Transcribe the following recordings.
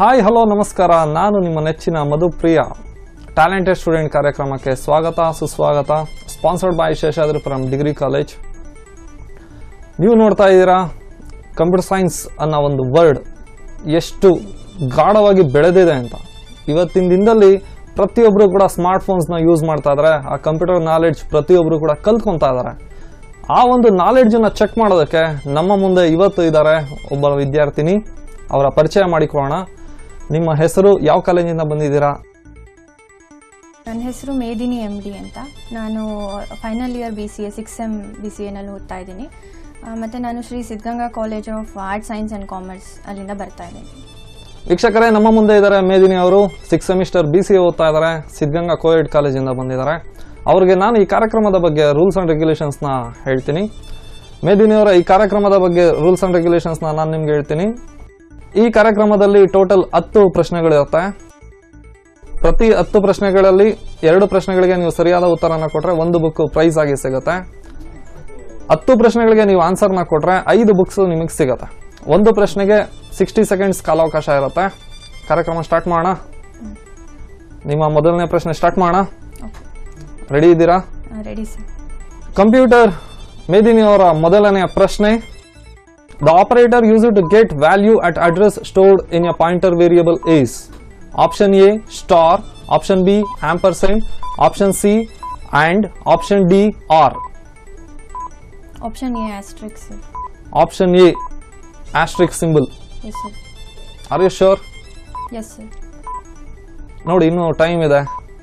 Hi hello ನಮಸ್ಕಾರ ನಾನು ನಿಮ್ಮ ನೆಚ್ಚಿನ ಮಧುಪ್ರಿಯ ಟ್ಯಾಲೆಂಟೆಡ್ ಸ್ಟೂಡೆಂಟ್ ಕಾರ್ಯಕ್ರಮಕ್ಕೆ ಸ್ವಾಗತ ಸುಸ್ವಾಗತ sponsored by Seshadripuram degree college ನೀವು ನೋಡ್ತಾ ಇದ್ದೀರಾ ಕಂಪ್ಯೂಟರ್ ಸೈನ್ಸ್ ಅನ್ನೋ ಒಂದು ವರ್ಡ್ ಎಷ್ಟು ಗಾಢವಾಗಿ ಬೆಳೆದಿದೆ ಅಂತ ಇವತ್ತಿನ ದಿನದಲ್ಲಿ ಪ್ರತಿಯೊಬ್ಬರು ಕೂಡ ಸ್ಮಾರ್ಟ್ ಫೋನ್ಸ್ನ ಯೂಸ್ ಮಾಡ್ತಾ ಇದ್ದಾರೆ ಆ ಕಂಪ್ಯೂಟರ್ ನಾಲೆಡ್ಜ್ ಪ್ರತಿಯೊಬ್ಬರು ಕೂಡ ಕಲ್ತ್ಕೊಂತಾ ಇದ್ದಾರೆ ಆ ಒಂದು ನಾಲೆಡ್ಜನ್ನು ಚೆಕ್ ಮಾಡೋದಕ್ಕೆ ನಮ್ಮ ಮುಂದೆ ಇವತ್ತು ಇದ್ದಾರೆ ಒಬ್ಬ ವಿದ್ಯಾರ್ಥಿನಿ ಅವರ ಪರಿಚಯ ಮಾಡಿಕೊಳ್ಳೋಣ ನಿಮ್ಮ ಹೆಸರು ಯಾವ ಕಾಲೇಜಿಂದ ಬಂದಿದ್ದೀರಾ ನನ್ನ ಹೆಸರು ಮೇದಿನಿ ಎಮ್ ಡಿ ಅಂತ ನಾನು final year B C A six M B C ಎನಲ್ಲಿ ಓದ್ತಾ ಇದ್ದೀನಿ ಮತ್ತು ನಾನು Shri Siddaganga college of art science and commerce ಅಲ್ಲಿಂದ ಬರ್ತಾ ಇದ್ದೀನಿ ವೀಕ್ಷಕರೇ ನಮ್ಮ ಮುಂದೆ ಇದ್ದಾರೆ ಮೇದಿನಿ ಅವರು ಸಿಕ್ಸ್ ಸೆಮಿಸ್ಟರ್ ಬಿ ಸಿ ಓದ್ತಾ ಇದ್ದಾರೆ ಸಿದ್ಧಗಂಗಾ ಕೋವಿಡ್ ಕಾಲೇಜಿಂದ ಬಂದಿದ್ದಾರೆ ಅವರಿಗೆ ನಾನು ಈ ಕಾರ್ಯಕ್ರಮದ ಬಗ್ಗೆ ರೂಲ್ಸ್ ಅಂಡ್ ರೆಗ್ಯುಲೇಷನ್ಸ್ನ ಹೇಳ್ತೀನಿ ಮೇದಿನಿ ಅವರ ಈ ಕಾರ್ಯಕ್ರಮದ ಬಗ್ಗೆ ರೂಲ್ಸ್ ಅಂಡ್ ರೆಗ್ಯುಲೇಷನ್ಸ್ನ ನಾನು ನಿಮ್ಗೆ ಹೇಳ್ತೀನಿ ಈ ಕಾರ್ಯಕ್ರಮದಲ್ಲಿ ಟೋಟಲ್ ಹತ್ತು ಪ್ರಶ್ನೆಗಳಿರುತ್ತೆ ಪ್ರತಿ ಹತ್ತು ಪ್ರಶ್ನೆಗಳಲ್ಲಿ ಎರಡು ಪ್ರಶ್ನೆಗಳಿಗೆ ನೀವು ಸರಿಯಾದ ಉತ್ತರನ ಕೊಟ್ರೆ ಒಂದು ಬುಕ್ ಪ್ರೈಸ್ ಆಗಿ ಸಿಗುತ್ತೆ ಹತ್ತು ಪ್ರಶ್ನೆಗಳಿಗೆ ನೀವು ಆನ್ಸರ್ನ ಕೊಟ್ರೆ ಐದು ಬುಕ್ಸ್ ನಿಮಗೆ ಸಿಗುತ್ತೆ ಒಂದು ಪ್ರಶ್ನೆಗೆ ಸಿಕ್ಸ್ಟಿ ಸೆಕೆಂಡ್ಸ್ ಕಾಲಾವಕಾಶ ಇರುತ್ತೆ ಕಾರ್ಯಕ್ರಮ ಸ್ಟಾರ್ಟ್ ಮಾಡೋಣ ನಿಮ್ಮ ಮೊದಲನೇ ಪ್ರಶ್ನೆ ಸ್ಟಾರ್ಟ್ ಮಾಡೋಣ ರೆಡಿ ಇದ್ದೀರಾ ರೆಡಿ ಸರ್ ಕಂಪ್ಯೂಟರ್ ಮೇದಿನಿ ಅವರ ಮೊದಲನೆಯ ಪ್ರಶ್ನೆ the operator use to get value at address stored in a pointer variable is option A star option B ampersand option C and option D or option A asterisks sir option A asterisk symbol yes sir are you sure yes sir ನೋಡಿ ಇನ್ನೂ time ಇದೆ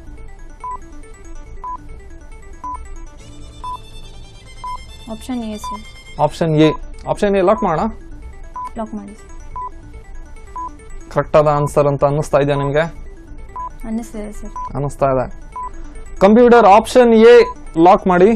option A sir option A option A lock ಮಾಡೋಣ lock ಮಾಡಿ sir correct ಆದ answer ಅಂತ ಅನ್ನಿಸ್ತಾ ಇದೆಯಾ ನಿಮಗೆ ಅನ್ನಿಸ್ತಿದೆ ಸರ್ ಅನ್ನಿಸ್ತಾ ಇದೆ ಕಂಪ್ಯೂಟರ್ ಆಪ್ಷನ್ ಎ ಲಾಕ್ ಮಾಡಿ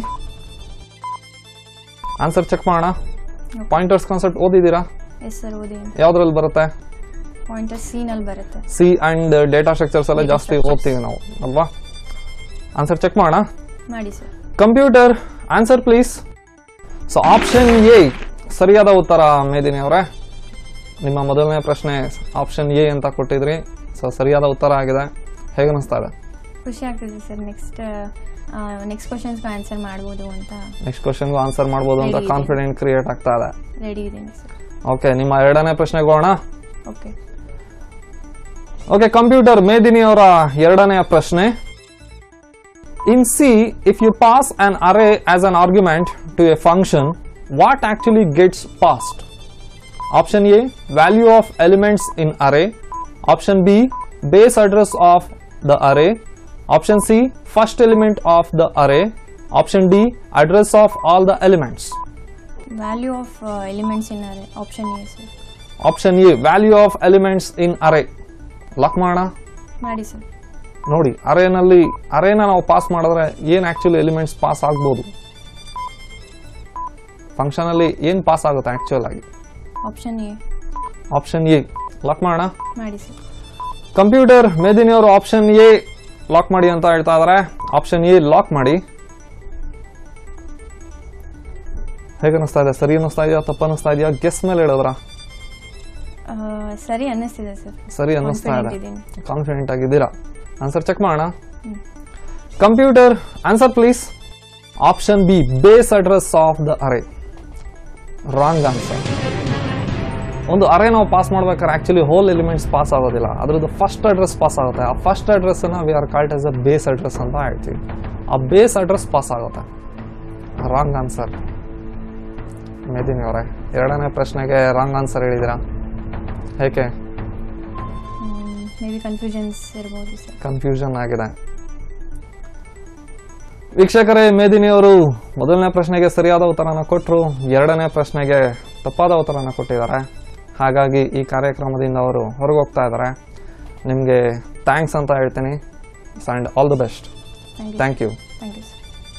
ಆನ್ಸರ್ ಚೆಕ್ ಮಾಡೋಣ ಪಾಯಿಂಟರ್ಸ್ ಕಾನ್ಸೆಪ್ಟ್ ಓದಿದ್ದೀರಾ ಎಸ್ ಸರ್ ಓದಿ ಯಾವ್ದ್ರಲ್ಲಿ ಬರುತ್ತೆ ಪಾಯಿಂಟರ್ ಸಿನಲ್ಲಿ ಬರುತ್ತೆ ಸಿ ಅಂಡ್ ಡೇಟಾ ಸ್ಟ್ರಕ್ಚರ್ಸ್ ಎಲ್ಲ Data ಜಾಸ್ತಿ structures. ಓದ್ತೀವಿ ನಾವು ಅಲ್ವಾ ಆನ್ಸರ್ ಚೆಕ್ ಮಾಡೋಣ ಮಾಡಿ sir computer answer please so option A ಸರಿಯಾದ ಉತ್ತರ ಮೇದಿನಿ ಅವರೇ ನಿಮ್ಮ ಮೊದಲನೇ ಪ್ರಶ್ನೆ ಆಪ್ಷನ್ ಎ ಅಂತ ಕೊಟ್ಟಿದ್ರಿ ಸೊ ಸರಿಯಾದ ಉತ್ತರ ಆಗಿದೆ ಹೇಗೆ ಅನಿಸ್ತಾ ಇದೆ ಖುಷಿ ಆಗ್ತಿದೆ ಸರ್ ನೆಕ್ಸ್ಟ್ ನೆಕ್ಸ್ಟ್ ಕ್ವಶನ್ಸ್ಗೆ ಆನ್ಸರ್ ಮಾಡ್ಬೋದು ಅಂತ ನೆಕ್ಸ್ಟ್ ಕ್ವಶನ್ಗೂ ಆನ್ಸರ್ ಮಾಡ್ಬೋದು ಅಂತ Ready ಇದೆ. ಕಾನ್ಫಿಡೆಂಟ್ ಕ್ರಿಯೇಟ್ ಆಗ್ತಾ ಇದೆ ರೆಡಿ ಇದ್ದೀನಿ ಸರ್ ಓಕೆ ನಿಮ್ಮ ಎರಡನೇ ಪ್ರಶ್ನೆಗೆ ಹೋಗೋಣ ಓಕೆ ಓಕೆ ಕಂಪ್ಯೂಟರ್ ಮೇದಿನಿ ಅವರ ಎರಡನೆಯ ಪ್ರಶ್ನೆ in C if you pass an array as an argument to a function what actually gets passed option A value of elements in array option B base address of the array option C first element of the array option D address of all the elements value of elements in array option A sir option A value of elements in array lock ಮಾಡೋಣ ಮಾಡಿ sir ನೋಡಿ ಅರೇನಲ್ಲಿ ಅರೇನ ನಾವು pass ಮಾಡಿದ್ರೆ ಏನು actually elements pass ಆಗ್ಬೋದು function ಅಲ್ಲಿ ಏನು pass ಆಗುತ್ತೆ ಆಕ್ಚುಯಲ್ ಆಗಿ option A option A lock ಮಾಡೋಣ ಮಾಡಿ ಸರ್ ಕಂಪ್ಯೂಟರ್ ಮೇದಿನಿ ಅವರು ಆಪ್ಷನ್ ಎ ಲಾಕ್ ಮಾಡಿ ಅಂತ ಹೇಳ್ತಾ ಇದಾರೆ ಆಪ್ಷನ್ ಎ ಲಾಕ್ ಮಾಡಿ ಹೇಗೆ ಅನಿಸ್ತಾ ಇದೆ ಸರಿ ಅನ್ನಿಸ್ತಾ ಇದೆಯಾ ತಪ್ಪು ಅನ್ನಿಸ್ತಾ ಇದೆಯಾ ಗೆಸ್ ಮೇಲೆ ಹೇಳಿದ್ರ ಆ, ಸರಿ ಅನ್ನಿಸ್ತಿದೆ ಸರ್ ಸರಿ ಅನ್ನಿಸ್ತಾ Confident ಇದೆ ಇದ್ದೀನಿ. ಕಾನ್ಫಿಡೆಂಟ್ ಆಗಿದ್ದೀರಾ ಆನ್ಸರ್ ಚೆಕ್ ಮಾಡೋಣ computer answer please option B base address of the array wrong answer ಒಂದು ಅರೇ ನಾವು ಪಾಸ್ ಮಾಡ್ಬೇಕಾದ್ರೆ ಆಕ್ಚುಲಿ ಹೋಲ್ ಎಲಿಮೆಂಟ್ಸ್ ಪಾಸ್ ಆಗೋದಿಲ್ಲ ಅದ್ರದ್ದು ಫಸ್ಟ್ ಅಡ್ರೆಸ್ ಪಾಸ್ ಆಗುತ್ತೆ ಆ first address we are called as a base address ಅಂತ ಹೇಳ್ತೀವಿ ಆ ಬೇಸ್ ಅಡ್ರೆಸ್ ಪಾಸ್ ಆಗುತ್ತೆ ರಾಂಗ್ ಆನ್ಸರ್ ಮೇದಿನಿ ಅವರೇ ಎರಡನೇ ಪ್ರಶ್ನೆಗೆ ರಾಂಗ್ ಆನ್ಸರ್ ಹೇಳಿದ್ದೀರಾ ಏಕೆ ಮೇ ಬಿ ಕನ್ಫ್ಯೂಷನ್ಸ್ ಇರ್ಬೋದು ಸರ್ ಕನ್ಫ್ಯೂಷನ್ ಆಗಿದೆ ವೀಕ್ಷಕರೇ ಮೇದಿನಿ ಅವರು ಮೊದಲನೇ ಪ್ರಶ್ನೆಗೆ ಸರಿಯಾದ ಉತ್ತರನ ಕೊಟ್ಟರು ಎರಡನೇ ಪ್ರಶ್ನೆಗೆ ತಪ್ಪಾದ ಉತ್ತರನ ಕೊಟ್ಟಿದ್ದಾರೆ ಹಾಗಾಗಿ ಈ ಕಾರ್ಯಕ್ರಮದಿಂದ ಅವರು ಹೊರಗೆ ಹೋಗ್ತಾ ಇದ್ದಾರೆ ನಿಮಗೆ ಥ್ಯಾಂಕ್ಸ್ ಅಂತ ಹೇಳ್ತೀನಿ and all the best thank you thank you thank you sir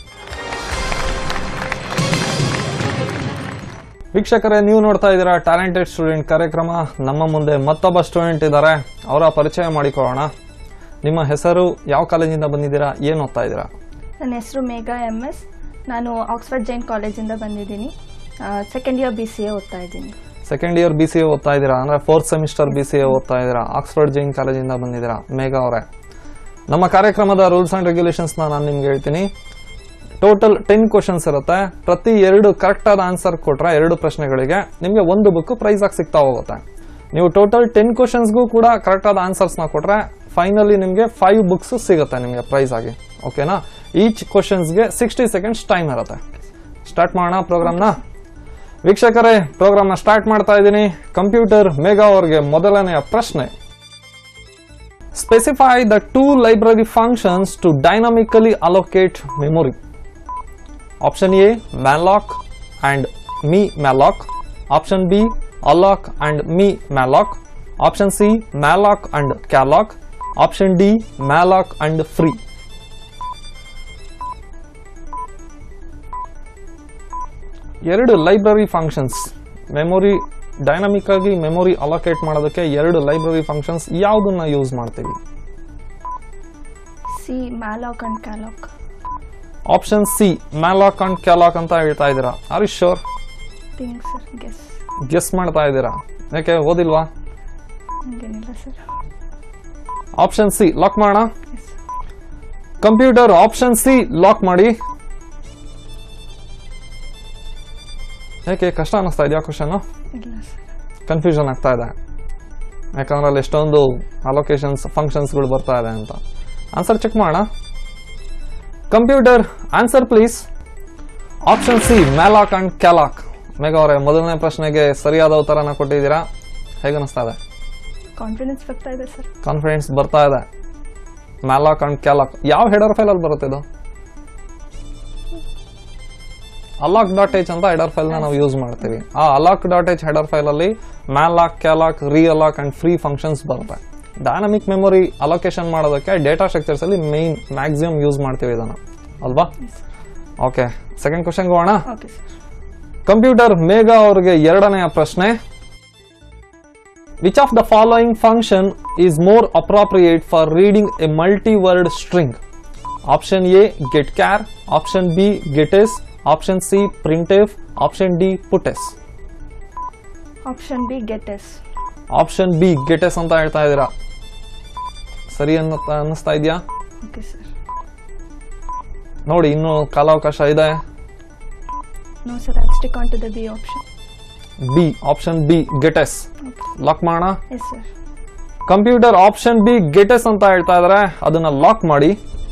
ವೀಕ್ಷಕರೇ ನೀವು ನೋಡ್ತಾ ಇದ್ದೀರಾ ಟ್ಯಾಲೆಂಟೆಡ್ ಸ್ಟೂಡೆಂಟ್ ಕಾರ್ಯಕ್ರಮ ನಮ್ಮ ಮುಂದೆ ಮತ್ತೊಬ್ಬ ಸ್ಟೂಡೆಂಟ್ ಇದ್ದಾರೆ ಅವರ ಪರಿಚಯ ಮಾಡಿಕೊಳ್ಳೋಣ ನಿಮ್ಮ ಹೆಸರು ಯಾವ ಕಾಲೇಜಿಂದ ಬಂದಿದ್ದೀರಾ ಏನು ಓದ್ತಾ ಇದ್ದೀರಾ ನನ್ನ ಹೆಸರು ಮೇಘ ಎಮ್ ಎಸ್ ನಾನು ಆಕ್ಸ್ಫರ್ಡ್ ಜೈನ್ ಕಾಲೇಜಿಂದ ಬಂದಿದ್ದೀನಿ second year B C A ಓದ್ತಾ ಇದ್ದೀನಿ second year B C A ಓದ್ತಾ ಇದ್ದೀರಾ ಅಂದರೆ fourth semester B C A ಓದ್ತಾ ಇದ್ದೀರಾ ಆಕ್ಸ್ಫರ್ಡ್ ಜೈನ್ ಕಾಲೇಜಿಂದ ಬಂದಿದ್ದೀರಾ ಮೇಘಾ ಅವರೇ ನಮ್ಮ ಕಾರ್ಯಕ್ರಮದ ರೂಲ್ಸ್ ಆ್ಯಂಡ್ ರೆಗ್ಯುಲೇಷನ್ಸ್ನ ನಾನು ನಿಮ್ಗೆ ಹೇಳ್ತೀನಿ ಟೋಟಲ್ ಟೆನ್ ಕ್ವಶನ್ಸ್ ಇರುತ್ತೆ ಪ್ರತಿ ಎರಡು ಕರೆಕ್ಟ್ ಆದ ಆನ್ಸರ್ ಕೊಟ್ರೆ ಎರಡು ಪ್ರಶ್ನೆಗಳಿಗೆ ನಿಮಗೆ ಒಂದು ಬುಕ್ ಪ್ರೈಸ್ ಆಗಿ ಸಿಗ್ತಾ ಹೋಗುತ್ತೆ ನೀವು ಟೋಟಲ್ ಟೆನ್ ಕ್ವಶನ್ಸ್ಗೂ ಕೂಡ ಕರೆಕ್ಟ್ ಆದ ಆನ್ಸರ್ಸ್ನ ಕೊಟ್ರೆ ಫೈನಲಿ ನಿಮಗೆ ಫೈವ್ ಬುಕ್ಸ್ ಸಿಗುತ್ತೆ ನಿಮಗೆ ಪ್ರೈಸ್ ಆಗಿ ಓಕೆನಾ ಈಚ್ ಕ್ವಶನ್ಸ್ಗೆ ಸಿಕ್ಸ್ಟಿ ಸೆಕೆಂಡ್ಸ್ ಟೈಮ್ ಇರುತ್ತೆ ಸ್ಟಾರ್ಟ್ ಮಾಡೋಣ ಪ್ರೋಗ್ರಾಮ್ನ ವೀಕ್ಷಕರೇ ಪ್ರೋಗ್ರಾಮ್ನ ಸ್ಟಾರ್ಟ್ ಮಾಡ್ತಾ ಇದ್ದೀನಿ ಕಂಪ್ಯೂಟರ್ ಮೇಘಾ ಅವ್ರಿಗೆ ಮೊದಲನೆಯ ಪ್ರಶ್ನೆ specify the two library functions to dynamically allocate memory option A malloc and me malloc option B alloc and me malloc option C malloc and calloc option D malloc and free ಎರಡು library functions memory dynamic ಆಗಿ memory allocate ಮಾಡೋದಕ್ಕೆ ಎರಡು library functions ಯಾವುದನ್ನ use ಮಾಡ್ತೀವಿ C malloc and calloc option C malloc and calloc ಅಂತ ಹೇಳ್ತಾ ಇದ್ದೀರಾ are sure think sir guess guess ಮಾಡ್ತಾ ಇದ್ದೀರಾ ಯಾಕೆ ಓದಿಲ್ವಾ ಹಂಗೇನಿಲ್ಲ ಸರ್ ಆಪ್ಷನ್ ಸಿ ಲಾಕ್ ಮಾಡೋಣ yes computer option C lock ಮಾಡಿ ಯಾಕೆ ಕಷ್ಟ ಅನ್ನಿಸ್ತಾ ಇದೆಯಾ ಕ್ವಶನ್ ಇಲ್ಲ ಸರ್ ಕನ್ಫ್ಯೂಷನ್ ಆಗ್ತಾ ಇದೆ ಯಾಕಂದ್ರೆ ಅಲ್ಲಿ ಎಷ್ಟೊಂದು ಅಲೋಕೇಶನ್ಸ್ ಫಂಕ್ಷನ್ಸ್ಗಳು ಬರ್ತಾ ಇದೆ ಅಂತ ಆನ್ಸರ್ ಚೆಕ್ ಮಾಡೋಣ computer answer please option C malloc and calloc Megha ಅವರೇ ಮೊದಲನೇ ಪ್ರಶ್ನೆಗೆ ಸರಿಯಾದ ಉತ್ತರನ ಕೊಟ್ಟಿದ್ದೀರಾ ಹೇಗೆ ಅನಿಸ್ತಾ ಇದೆ ಕಾನ್ಫಿಡೆನ್ಸ್ ಬರ್ತಾ ಇದೆ ಸರ್ ಕಾನ್ಫಿಡೆನ್ಸ್ ಬರ್ತಾ ಇದೆ ಮ್ಯಾಲಾಕ್ ಅಂಡ್ ಕ್ಯಾಲಾಕ್ ಯಾವ ಹೆಡರ್ ಫೈಲ್ ಅಲ್ಲಿ ಬರುತ್ತೆ ಇದು ಅಲಾಕ್ ಡಾಟ್ ಎಚ್ ಅಂತ ಹೆಡರ್ ಫೈಲ್ ನಾವು ಯೂಸ್ ಮಾಡ್ತೀವಿ ಆ alloc dot H header file ಅಲ್ಲಿ malloc calloc realloc and free functions ಬರುತ್ತೆ ಡೈನಮಿಕ್ ಮೆಮೊರಿ ಅಲೋಕೇಶನ್ ಮಾಡೋದಕ್ಕೆ ಡೇಟಾ ಸ್ಟ್ರಕ್ಚರ್ಸ್ ಅಲ್ಲಿ ಮೇನ್ ಮ್ಯಾಕ್ಸಿಮಮ್ ಯೂಸ್ ಮಾಡ್ತೀವಿ ಇದನ್ನ ಅಲ್ವಾ ಓಕೆ ಸೆಕೆಂಡ್ ಕ್ವಶನ್ ಹೋಗೋಣ ಓಕೆ ಸರ್ ಕಂಪ್ಯೂಟರ್ ಮೇಘಾ ಅವರಿಗೆ ಎರಡನೆಯ ಪ್ರಶ್ನೆ which of the following function is more appropriate for reading a multi word string option A get char option B gets option C printf option D puts option B get S option B gets ಅಂತ ಹೇಳ್ತಾ ಇದ್ದೀರಾ ಸರಿ ಅನ್ನತ್ತ ಅನ್ನಿಸ್ತಾ ಇದೆಯಾ okay sir ನೋಡಿ ಇನ್ನು ಕಾಲಾವಕಾಶ ಇದೆ no sir I stick on to the B option B option B gets okay lock ಮಾಡೋಣ yes sir computer option B gets ಅಂತ ಹೇಳ್ತಾ ಇದಾರೆ ಅದನ್ನ ಲಾಕ್ ಮಾಡಿ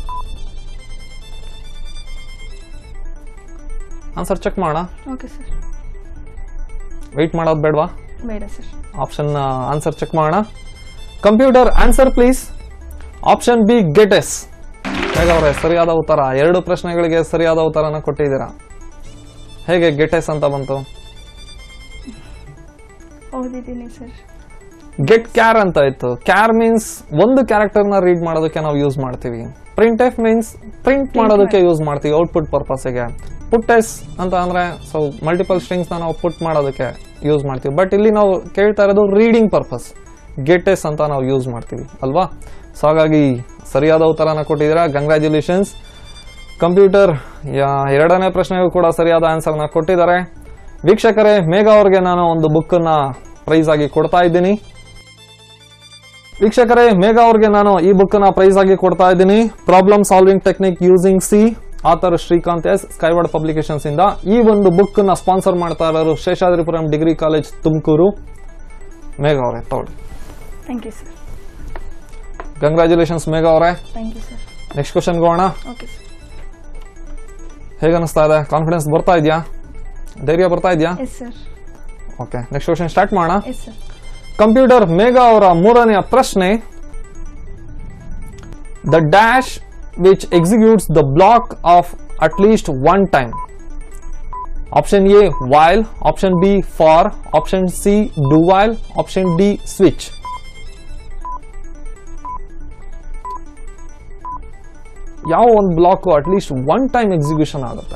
ಆನ್ಸರ್ ಚೆಕ್ ಮಾಡೋಣ ಓಕೆ ಸರ್ ವೆಯ್ಟ್ ಮಾಡೋದು ಬೇಡವಾ ಬೇಡ ಸರ್ ಆಪ್ಷನ್ ಆನ್ಸರ್ ಚೆಕ್ ಮಾಡೋಣ computer answer please option B gets ಹೇಗವ್ರೆ ಸರಿಯಾದ ಉತ್ತರ ಎರಡು ಪ್ರಶ್ನೆಗಳಿಗೆ ಸರಿಯಾದ ಉತ್ತರನ ಕೊಟ್ಟಿದ್ದೀರಾ ಹೇಗೆ ಗೆಟೆಸ್ ಅಂತ ಬಂತು ಓದಿದ್ದೀನಿ ಸರ್ ಗೆಟ್ ಕ್ಯಾರ್ ಅಂತ ಇತ್ತು ಕ್ಯಾರ್ ಮೀನ್ಸ್ ಒಂದು ಕ್ಯಾರೆಕ್ಟರ್ ನ ರೀಡ್ ಮಾಡೋದಕ್ಕೆ ನಾವು ಯೂಸ್ ಮಾಡ್ತೀವಿ ಪ್ರಿಂಟ್ ಎಫ್ ಮೀನ್ಸ್ ಪ್ರಿಂಟ್ ಮಾಡೋದಕ್ಕೆ ಯೂಸ್ ಮಾಡ್ತೀವಿ ಔಟ್ಪುಟ್ ಪರ್ಪಸ್ಗೆ ಪುಟ್ ಎಸ್ ಅಂತ ಅಂದ್ರೆ ಸೊ ಮಲ್ಟಿಪಲ್ ಸ್ಟ್ರಿಂಗ್ಸ್ ನ ನಾವು ಪುಟ್ ಮಾಡೋದಕ್ಕೆ ಯೂಸ್ ಮಾಡ್ತೀವಿ ಬಟ್ ಇಲ್ಲಿ ನಾವು ಕೇಳ್ತಾ ಇರೋದು ರೀಡಿಂಗ್ ಪರ್ಪಸ್ ಗೆಟ್ ಎಸ್ ಅಂತ ನಾವು ಯೂಸ್ ಮಾಡ್ತೀವಿ ಅಲ್ವಾ ಸೊ ಹಾಗಾಗಿ ಸರಿಯಾದ ಉತ್ತರನ ಕೊಟ್ಟಿದ್ದೀರಾ ಕಂಗ್ರ್ಯಾಚುಲೇಷನ್ಸ್ ಕಂಪ್ಯೂಟರ್ ಎರಡನೇ ಪ್ರಶ್ನೆಗೂ ಕೂಡ ಸರಿಯಾದ ಆನ್ಸರ್ನ ಕೊಟ್ಟಿದ್ದಾರೆ ವೀಕ್ಷಕರೇ ಮೇಘ ಅವ್ರಿಗೆ ನಾನು ಒಂದು ಬುಕ್ಕನ್ನ ಪ್ರೈಸ್ ಆಗಿ ಕೊಡ್ತಾ ಇದ್ದೀನಿ ವೀಕ್ಷಕರೇ ಮೇಘ ಅವ್ರಿಗೆ ನಾನು ಈ ಬುಕ್ ನ ಪ್ರೈಸ್ ಆಗಿ ಕೊಡ್ತಾ ಇದ್ದೀನಿ problem solving technique using C author Srikanth S Skyward Publications ಇಂದ ಈ ಒಂದು ಬುಕ್ ನ ಸ್ಪಾನ್ಸರ್ ಮಾಡ್ತಾ ಇರೋರು ಶೇಷಾದ್ರಿಪುರಂ ಡಿಗ್ರಿ ಕಾಲೇಜ್ ತುಮಕೂರು ಮೇಘ ಅವರೇ ತಗೊಳ್ಳಿ thank you sir congratulations Megha ಅವರೇ thank you sir next question ಹೋಗೋಣ ಓಕೆ ಸರ್ ಹೇಗೆ ಅನಿಸ್ತಾ ಇದೆ ಕಾನ್ಫಿಡೆನ್ಸ್ ಬರ್ತಾ ಇದೆಯಾ ಧೈರ್ಯ ಬರ್ತಾ ಇದೆಯಾ yes sir okay next question start ಮಾಡೋಣ ಎಸ್ ಸರ್ ಕಂಪ್ಯೂಟರ್ ಮೇಘ ಅವರ ಮೂರನೆಯ ಪ್ರಶ್ನೆ the dash which executes the block of at least one time option A while option B for option C do while option D switch ಯಾವ ಒಂದು block at least one time execution ಆಗುತ್ತೆ